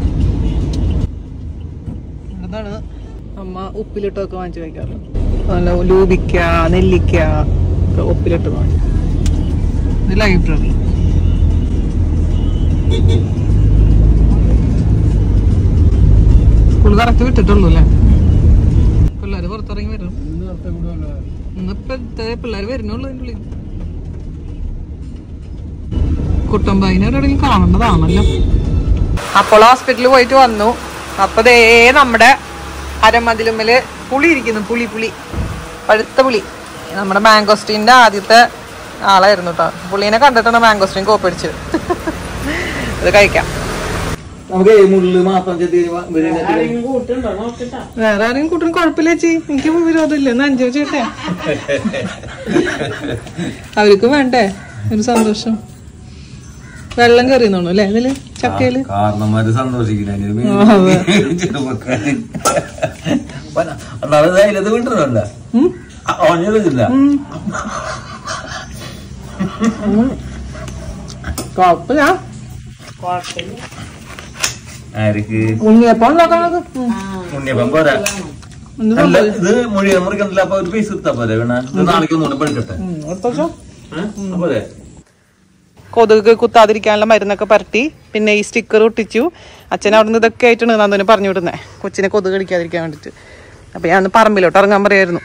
അതാണ് അമ്മ ഉപ്പിലിട്ടൊക്കെ വാങ്ങിച്ചു വയ്ക്കാറ് നല്ല ലൂപിക്ക നെല്ലിക്ക ഒക്കെ ഉപ്പിലിട്ട് വാങ്ങി ഇത് ലൈബ്രറി സ്കൂൾ കറക്റ്റ് വിട്ടിട്ടുള്ളൂ അല്ലേ പിള്ളേര് പുറത്തിറങ്ങി വരും ഇന്നിപ്പത്തെ പിള്ളേര് വരുന്നുള്ളൂ അതിൻ്റെ ഉള്ളിൽ കുട്ടമ്പായിനോടങ്ങി കാണേണ്ടതാണല്ലോ അപ്പോൾ ഹോസ്പിറ്റലിൽ പോയിട്ട് വന്നു അപ്പൊ ദേ നമ്മുടെ അരമതിലുമ്മല് പുളി ഇരിക്കുന്നു പുളി പുളി പഴുത്ത പുളി നമ്മുടെ മാംഗോസ്റ്റീൻ്റെ ആദ്യത്തെ ആളായിരുന്നു കേട്ടോ പുളീനെ കണ്ടിട്ടാണ് മാംഗോസ്റ്റീൻ കോപ്പടിച്ചത് ഇത് കഴിക്കാം നമുക്ക് മുള്ളു മാത്രം ചെത്തി കൂട്ടുണ്ടോ നോക്കിട്ടാ വേറെ ആരെയും കൂട്ടും കുഴപ്പമില്ല ചേച്ചി എനിക്ക് വിരോധമില്ല ഒന്ന് അഞ്ചു ചേട്ടെ അവർക്കും വേണ്ടേ ഒരു സന്തോഷം വെള്ളം കയറിയെന്നോണു അല്ലേ ഇതില് ചക്കയില് കാരണന്മാര് സന്തോഷിക്കില്ല ആ, അതെ. ഒന്നാമത് അതിലത് വീട്ടിലുണ്ട ഉം. ഒഞ്ഞില്ല കുഴപ്പമില്ല ആർക്ക് ഉണ്ണിയപ്പം ഉണ്ടാക്കാനത് ഉണ്ണിയപ്പം പോരാ അല്ല ഇത് മൊഴി മുറിക്കണ്ടല്ല അപ്പൊ ഒരു പീസ് എടുത്താ പോരെ വേണ ഇത് നാളേക്ക് ഒന്നുകൂടെ പഠിക്കട്ടെ അതെ കൊതുക് കുത്താതിരിക്കാനുള്ള മരുന്നൊക്കെ പരട്ടി പിന്നെ ഈ സ്റ്റിക്കർ ഒട്ടിച്ചു അച്ഛൻ അവിടെ നിന്ന് ഇതൊക്കെ ആയിട്ടാണ് നന്ദന് പറഞ്ഞു വിടുന്നേ കൊച്ചിനെ കൊതുക് കടിക്കാതിരിക്കാൻ വേണ്ടിട്ട് അപ്പൊ ഞാൻ ഒന്ന് പറമ്പിലോട്ട് ഇറങ്ങാൻ പറയായിരുന്നു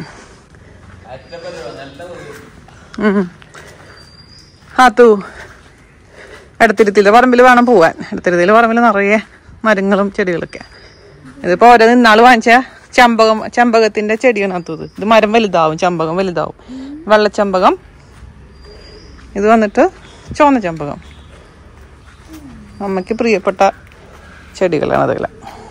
ഹാത്തു എടത്തിരുത്തിയിലെ പറമ്പിൽ വേണം പോവാൻ എടത്തിരുത്തിയിലെ പറമ്പിൽ നിറയെ മരങ്ങളും ചെടികളൊക്കെ ഇതിപ്പോ ഓരോ നിന്നാള് വാങ്ങിച്ച ചമ്പകം ചമ്പകത്തിന്റെ ചെടിയാണ് അത്തത് ഇത് മരം വലുതാവും ചമ്പകം വലുതാവും വെള്ളച്ചമ്പകം ഇത് വന്നിട്ട് ചുവന്ന ചമ്പകം അമ്മയ്ക്ക് പ്രിയപ്പെട്ട ചെടികളാണ് അതെല്ലാം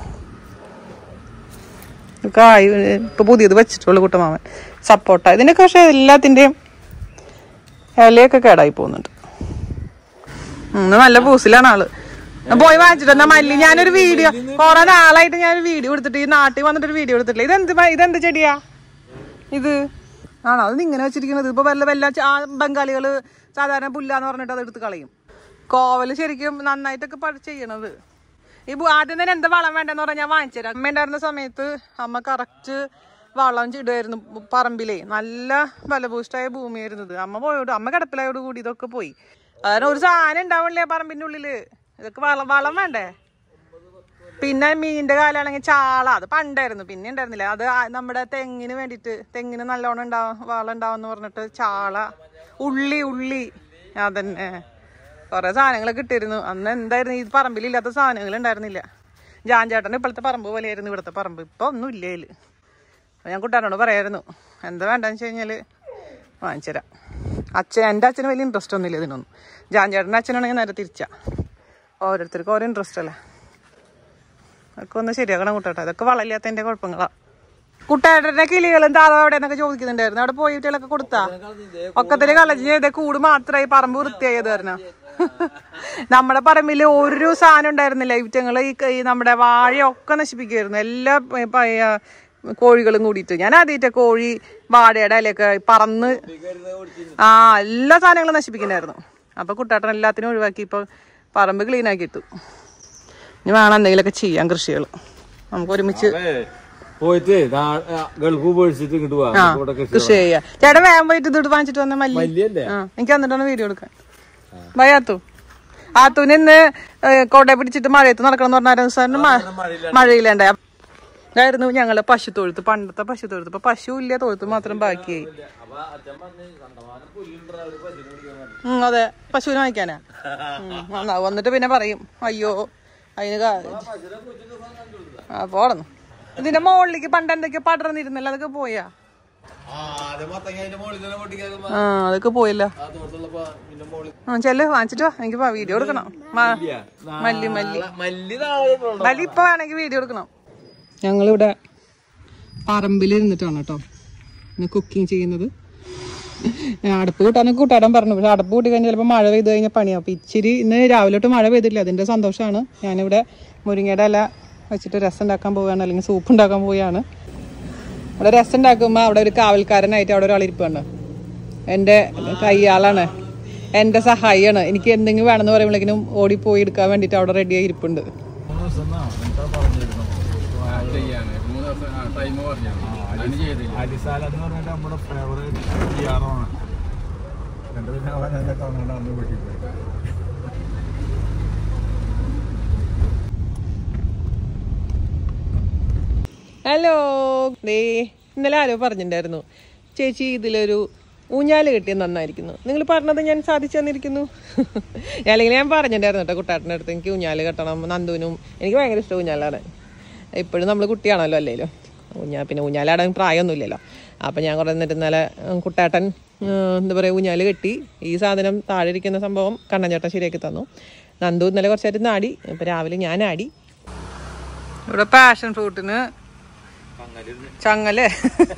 കായ് ഇപ്പൊ പുതിയത് വെച്ചിട്ടുള്ളൂ കുട്ടമാമൻ സപ്പോട്ട ഇതിനൊക്കെ പക്ഷെ എല്ലാത്തിന്റെയും ഇലയൊക്കെ കേടായി പോകുന്നുണ്ട് ഉം, ഇന്ന് നല്ല പൂസിലാണ് ആള് ഞാൻ പോയി വാങ്ങിച്ചിട്ട് എന്നാ മല്ലി ഞാനൊരു വീഡിയോ കൊറേ നാളായിട്ട് ഞാനൊരു വീഡിയോ എടുത്തിട്ട് ഈ നാട്ടിൽ വന്നിട്ട് ഒരു വീഡിയോ എടുത്തിട്ടില്ല ഇതെന്ത് മ- ഇതെന്ത് ചെടിയാ ഇത് ആണോ അത് ഇങ്ങനെ വെച്ചിരിക്കുന്നത് ഇപ്പൊ വല്ല വല്ല ച- ആ ബംഗാളികള് സാധാരണ പുല്ലാന്ന് പറഞ്ഞിട്ട് അത് എടുത്ത് കളയും കോവല് ശരിക്കും നന്നായിട്ടൊക്കെ പഠി ചെയ്യണത് ഈ ബു- ആദ്യം തന്നെ എന്താ വളം വേണ്ടെന്ന് പറഞ്ഞാൽ ഞാൻ വാങ്ങിച്ചുതരാം അമ്മ ഉണ്ടായിരുന്ന സമയത്ത് അമ്മ കറക്റ്റ് വളം ചിടുമായിരുന്നു പറമ്പിലേ നല്ല ഫലഭൂഷ്ടായ ഭൂമിയായിരുന്നു ഇത് അമ്മ പോയോട് അമ്മ കിടപ്പിലായോട് കൂടി ഇതൊക്കെ പോയി അതാണ് ഒരു സാധനം ഉണ്ടാവില്ലേ പറമ്പിന്റെ ഉള്ളില് ഇതൊക്കെ വളം വളം വേണ്ടേ പിന്നെ മീനിന്റെ കാലാണെങ്കിൽ ചാള അത് പണ്ടായിരുന്നു പിന്നെ ഉണ്ടായിരുന്നില്ല അത് ആ- നമ്മുടെ തെങ്ങിന് വേണ്ടിയിട്ട് തെങ്ങിന് നല്ലോണം ഉണ്ടാവും വളം ഉണ്ടാവും പറഞ്ഞിട്ട് ചാള ഉള്ളി ഉള്ളി അതന്നെ കുറെ സാധനങ്ങളൊക്കെ ഇട്ടിരുന്നു അന്ന് എന്തായിരുന്നു ഈ പറമ്പിലില്ലാത്ത സാധനങ്ങൾ ഉണ്ടായിരുന്നില്ല ജാൻചേട്ടൻ്റെ ഇപ്പോഴത്തെ പറമ്പ് പോലെയായിരുന്നു ഇവിടുത്തെ പറമ്പ് ഇപ്പൊ ഒന്നും ഇല്ല ഇതില് അപ്പൊ ഞാൻ കുട്ടാനോട് പറയായിരുന്നു എന്താ വേണ്ടെന്ന് വെച്ച് കഴിഞ്ഞാല് വാങ്ങിച്ചുതരാം അച്ഛൻ എൻ്റെ അച്ഛന് വലിയ ഇൻട്രസ്റ്റ് ഒന്നുമില്ല ഇതിനൊന്നും ജാൻചേട്ടൻ്റെ അച്ഛനാണെങ്കിൽ നേരെ തിരിച്ചാ ഓരോരുത്തർക്കും ഓരോ ഇൻട്രസ്റ്റ് അല്ലേ അതൊക്കെ ഒന്ന് ശരിയാക്കണം കുട്ടാട്ടെ അതൊക്കെ വളരില്ലാത്തതിന്റെ കുഴപ്പങ്ങളാ കുട്ടാട്ടന്റെ കിളികളും താറോ അവിടെ എന്നൊക്കെ ചോദിക്കുന്നുണ്ടായിരുന്നു അവിടെ പോയിട്ടൊക്കെ കൊടുത്താ ഒക്കത്തിന് കളഞ്ഞ് ചെയ്ത കൂട് മാത്രമായി പറമ്പ് വൃത്തിയായത് കാരണം നമ്മുടെ പറമ്പില് ഒരു സാധനം ഉണ്ടായിരുന്നില്ല ഇവറ്റങ്ങള് ഈ ക- ഈ നമ്മുടെ വാഴയൊക്കെ നശിപ്പിക്കുമായിരുന്നു എല്ലാ പ- പയ്യ കോഴികളും കൂടിയിട്ട് ഞാൻ ആദ്യമായിട്ട് കോഴി വാഴയുടെ ഇലയൊക്കെ പറന്ന് ആ എല്ലാ സാധനങ്ങളും നശിപ്പിക്കുന്നുണ്ടായിരുന്നു അപ്പൊ കുട്ടാട്ടൻ എല്ലാത്തിനും ഒഴിവാക്കി ഇപ്പൊ പറമ്പ് ക്ലീൻ ആക്കി ഇട്ടു ഇനി വേണം എന്തെങ്കിലുമൊക്കെ ചെയ്യാൻ കൃഷികൾ നമുക്ക് ഒരുമിച്ച് പോയിട്ട് ഗൾഫ് പേടിച്ചിട്ട് ഇങ്ങോട്ട് പോവാ ആ ഇവിടെ കൃഷി കൃഷി ചെയ്യാ ചേട്ടൻ വേഗം പോയിട്ട് ഇത് വാങ്ങിച്ചിട്ട് വന്ന മല്ലി മല്ലിയല്ലേ ആ എനിക്ക് വന്നിട്ടാണ് വീഡിയോ എടുക്കാൻ ബൈ ആത്തു ആത്തുന് ഇന്ന് കോട്ട പിടിച്ചിട്ട് മഴയത്ത് നടക്കണം എന്ന് പറഞ്ഞാൽ സാറിന് മഴയില്ലാണ്ടായി ഇതായിരുന്നു ഞങ്ങളെ പശു തൊഴുത്ത് പണ്ടത്തെ പശു തൊഴുത്ത് ഇപ്പൊ പശു ഇല്ല തൊഴുത്ത് മാത്രം ബാക്കിയായി ഉം, അതെ പശുവിനെ വാങ്ങിക്കാനാ ഉം, നന്നാ വന്നിട്ട് പിന്നെ പറയും അയ്യോ അതിന് കാ- ആ പോടന്നു ഇതിന്റെ മുകളിലേക്ക് പണ്ട് എന്തൊക്കെയോ പടർന്നിരുന്നല്ലോ അതൊക്കെ പോയാ ആ അതൊക്കെ പോയല്ലോ ആ ചെല്ല് വാങ്ങിച്ചിട്ട് വാ എനിക്ക് വീഡിയോ എടുക്കണം മ- മല്ലി മല്ലി മല്ലി നാളെ മല്ലി ഇപ്പൊ വേണമെങ്കിൽ വീഡിയോ എടുക്കണം ഞങ്ങളിവിടെ പറമ്പിലിരുന്നിട്ടാണ് കേട്ടോ കുക്കിംഗ് ചെയ്യുന്നത് അടപ്പ് കൂട്ടാനൊക്കെ കൂട്ടാടൻ പറഞ്ഞു പക്ഷെ അടപ്പ് കൂട്ടി കഴിഞ്ഞാൽ ചിലപ്പോൾ മഴ പെയ്ത് കഴിഞ്ഞാൽ പണിയാവും അപ്പോൾ ഇച്ചിരി ഇന്ന് രാവിലെ തൊട്ട് മഴ പെയ്തില്ല അതിൻ്റെ സന്തോഷമാണ് ഞാനിവിടെ മുരിങ്ങയുടെ ഇല വെച്ചിട്ട് രസം ഉണ്ടാക്കാൻ പോവുകയാണ് അല്ലെങ്കിൽ സൂപ്പ് ഉണ്ടാക്കാൻ പോവുകയാണ് അവിടെ രസം ഉണ്ടാക്കുമ്പോൾ അവിടെ ഒരു കാവൽക്കാരനായിട്ട് അവിടെ ഒരാൾ ഇരിപ്പുണ്ട് എൻ്റെ കയ്യാളാണ് എൻ്റെ സഹായിയാണ് എനിക്ക് എന്തെങ്കിലും വേണമെന്ന് പറയുമ്പോഴേക്കിനും ഓടിപ്പോയി എടുക്കാൻ വേണ്ടിയിട്ട് അവിടെ റെഡിയായി ഇരിപ്പുണ്ട് അരിസാല എന്ന് പറഞ്ഞാൽ നമ്മുടെ ഫേവറേറ്റ് ചെയ്യാറാണ് എന്നിട്ട് പിന്നെ അവൻ എന്നെ കാണാണ്ട് അന്ന് വീട്ടിൽ പോയി ഹലോ ദേ ഇന്നലെ ആരോ പറഞ്ഞിട്ടുണ്ടായിരുന്നു ചേച്ചി ഇതിലൊരു ഊഞ്ഞാല് കെട്ടിയത് നന്നായിരിക്കുന്നു നിങ്ങൾ പറഞ്ഞത് ഞാൻ സാധിച്ചു തന്നിരിക്കുന്നു അല്ലെങ്കിൽ ഞാൻ പറഞ്ഞിട്ടുണ്ടായിരുന്നു കേട്ടോ കുട്ടാട്ടിൻ്റെ അടുത്ത് എനിക്ക് ഊഞ്ഞാല് കെട്ടണം നന്ദുവിനും എനിക്ക് ഭയങ്കര ഇഷ്ടം ഊഞ്ഞാലാണ് ഇപ്പോഴും നമ്മൾ കുട്ടിയാണല്ലോ അല്ലേലും ഊഞ്ഞാ പിന്നെ ഊഞ്ഞാലാടാൻ പ്രായമൊന്നുമില്ലല്ലോ അപ്പം ഞാൻ കുറേ നിന്നിട്ട് ഇന്നലെ ഉം, കുട്ടാട്ടൻ ഉം, എന്താ പറയുക ഊഞ്ഞാല് കെട്ടി ഈ സാധനം താഴെ ഇരിക്കുന്ന സംഭവം കണ്ണൻചേട്ടൻ ശരിയാക്കി തന്നു നന്ദു ഇന്നലെ കുറച്ചായിട്ട് ആടി ഇപ്പം രാവിലെ ഞാൻ ആടി ഇവിടെ പാഷൻ ഫ്രൂട്ടിന് ചങ്ങലേ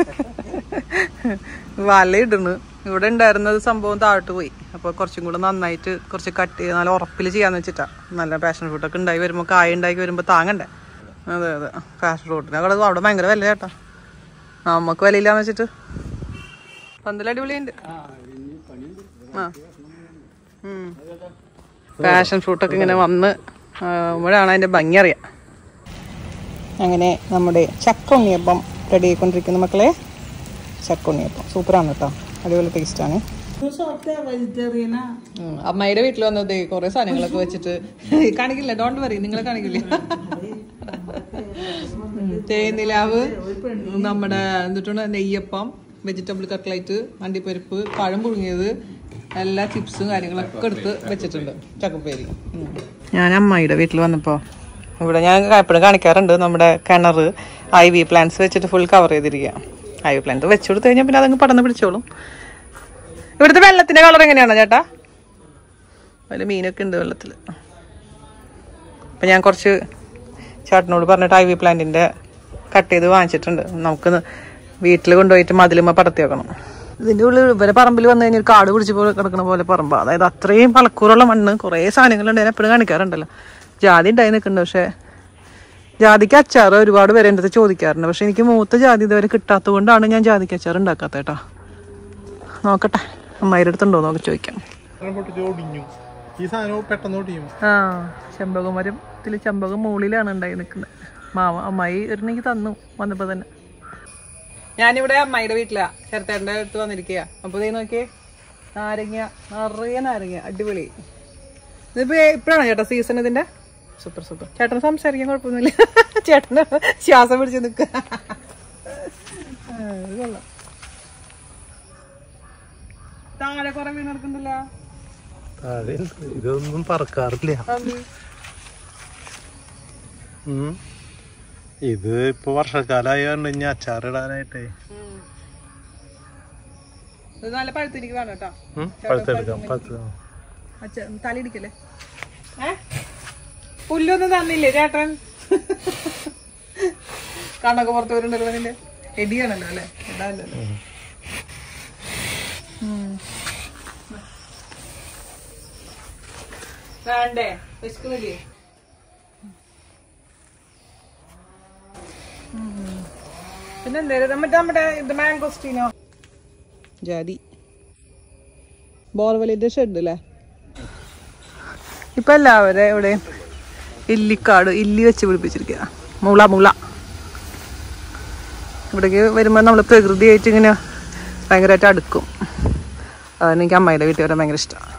വലയിടുന്നു ഇവിടെ ഉണ്ടായിരുന്നത് സംഭവം താഴോട്ട് പോയി അപ്പോൾ കുറച്ചും കൂടെ നന്നായിട്ട് കുറച്ച് കട്ട് ചെയ്ത് നല്ല ഉറപ്പിൽ ചെയ്യാന്ന് വെച്ചിട്ടാ നല്ല പാഷൻ ഫ്രൂട്ടൊക്കെ ഉണ്ടായി വരുമ്പോൾ കായ ഉണ്ടാക്കി വരുമ്പോൾ താങ്ങണ്ടേ അതെ അതെ പാഷൻ ഫ്രൂട്ടിന് അവിടെ അവിടെ ഭയങ്കര വില ചേട്ടാ നമുക്ക് വിലയില്ലാന്ന് വെച്ചിട്ട് പന്തൽ അടിപൊളിയുണ്ട് ആ പാഷൻ ഫ്രൂട്ടൊക്കെ ഇങ്ങനെ വന്ന് ഇവിടെയാണ് അതിന്റെ ഭംഗി അറിയാം അങ്ങനെ നമ്മുടെ ചക്ക ഉണ്ണിയപ്പം റെഡി ആയിക്കൊണ്ടിരിക്കുന്നു മക്കളെ ചക്ക ഉണ്ണിയപ്പം സൂപ്പറാണ് കേട്ടോ അടിപൊളി ടേസ്റ്റാണ് അമ്മയുടെ വീട്ടിൽ വന്നത് കുറെ സാധനങ്ങളൊക്കെ വെച്ചിട്ട് കാണിക്കില്ല ഡോണ്ട് വറി നിങ്ങളെ കാണിക്കില്ല ഉം, തേനിലാവ് നമ്മുടെ എന്നിട്ടുണ്ട് നെയ്യപ്പം വെജിറ്റബിൾ കട്ട്ലൈറ്റ് അണ്ടിപ്പരിപ്പ് പഴം പുഴുങ്ങിയത് എല്ലാ ചിപ്സും കാര്യങ്ങളൊക്കെ എടുത്ത് വെച്ചിട്ടുണ്ട് ചക്കപ്പേരി ഞാൻ അമ്മായിയുടെ വീട്ടിൽ വന്നപ്പോ ഇവിടെ ഞാൻ എപ്പോഴും കാണിക്കാറുണ്ട് നമ്മുടെ കിണർ ഐ വി പ്ലാന്റ്സ് വെച്ചിട്ട് ഫുൾ കവർ ചെയ്തിരിക്കുക ഐ വി പ്ലാന്റ് വെച്ചു കൊടുത്തു കഴിഞ്ഞാൽ പിന്നെ അതങ്ങ് പടന്ന് പിടിച്ചോളും ഇവിടുത്തെ വെള്ളത്തിന്റെ കളർ എങ്ങനെയാണോ ചേട്ടാ അതിൽ മീനൊക്കെ ഉണ്ട് വെള്ളത്തിൽ അപ്പം ഞാൻ കുറച്ച് ചേട്ടനോട് പറഞ്ഞിട്ട് ഐ വി പ്ലാന്റിന്റെ കട്ട് ചെയ്ത് വാങ്ങിച്ചിട്ടുണ്ട് നമുക്ക് വീട്ടിൽ കൊണ്ടുപോയിട്ട് മതിലുമ്മ പടത്തി വെക്കണം ഇതിന്റെ ഉള്ളിൽ ഇവരെ പറമ്പിൽ വന്നു കഴിഞ്ഞാൽ കാട് പിടിച്ച് പോലെ കിടക്കുന്ന പോലെ പറമ്പാ അതായത് അത്രയും പളക്കൂറുള്ള മണ്ണ് കുറേ സാധനങ്ങളുണ്ട് ഞാൻ എപ്പോഴും കാണിക്കാറുണ്ടല്ലോ ജാതി ഉണ്ടായി നിൽക്കുന്നുണ്ട് പക്ഷേ ജാതിക്ക് അച്ചാറ് ഒരുപാട് പേര് എൻ്റെ അടുത്ത് ചോദിക്കാറുണ്ട് പക്ഷെ എനിക്ക് മൂത്ത ജാതി ഇതുവരെ കിട്ടാത്തത് കൊണ്ടാണ് ഞാൻ ജാതിക്ക് അച്ചാർ ഉണ്ടാക്കാത്ത കേട്ടോ നോക്കട്ടെ അമ്മായിയുടെ അടുത്തുണ്ടോ നോക്കി ചോദിക്കാം പൊട്ടിച്ച് ഒടിഞ്ഞു ഈ സാധനം പെട്ടെന്ന് ഒടിയും ആ ചെമ്പകമരം ഇതിൽ ചെമ്പകം മുകളിലാണ് ഉണ്ടായി നിൽക്കുന്നത് മാമ അമ്മായി ഒരെണ്ണെനിക്ക് തന്നു വന്നപ്പോ തന്നെ ഞാനിവിടെ അമ്മായിയുടെ വീട്ടിലാ ചേർത്തേട്ടൻ്റെ അടുത്ത് വന്നിരിക്കുക അപ്പൊ ഇതേ നോക്കിയേ നാരങ്ങ നിറയെ നാരങ്ങ അടിപൊളി ഇതിപ്പോ ഇപ്പഴാണോ ചേട്ടാ സീസൺ ഇതിന്റെ സൂപ്പർ സൂപ്പർ ചേട്ടൻ സംസാരിക്കാൻ കുഴപ്പമൊന്നുമില്ല ചേട്ടന് ശ്വാസം പിടിച്ച് നിൽക്കുക താഴെ കുറെ വീണ് നടക്കണ്ടല്ലോ താഴെ ഇതൊന്നും പറക്കാറില്ല ഉം. ഇത് ഇപ്പൊ വർഷക്കാലമായോണ്ട് ഇനി അച്ചാറിടാനായിട്ടേ ഇത് നല്ല പഴുത്തിരിക്ക് വേണം കേട്ടോ ഉം, പഴുത്തെടുക്കാം പഴുത്ത് അച്ഛ തലയിടിക്കല്ലേ ഏ പുല്ലൊന്നും തന്നില്ലേ ചേട്ടൻ കണ്ണൊക്കെ പുറത്ത് വരുന്നുണ്ടല്ലോ നിന്റെ എടിയാണല്ലോ അല്ലേ ഇടാല്ലോ വേണ്ടേ വിശക്കുന്നില്ലേ പിന്നെ എന്തേലും മറ്റേ നമ്മുടെ ഇത് മാംഗോസ്റ്റീനോ ജാതി ബോർവലിന്റെ ഷെഡ് അല്ലേ ഇപ്പൊ എല്ലാവരും ഇവിടെ ഇല്ലിക്കാട് ഇല്ലി വെച്ച് പിടിപ്പിച്ചിരിക്കുക മുള മുള ഇവിടേക്ക് വരുമ്പോൾ നമ്മൾ പ്രകൃതിയായിട്ട് ഇങ്ങനെ ഭയങ്കരമായിട്ട് അടുക്കും അതാണ് എനിക്ക് അമ്മയുടെ വീട്ടിൽ വരാൻ ഭയങ്കര ഇഷ്ടമാണ്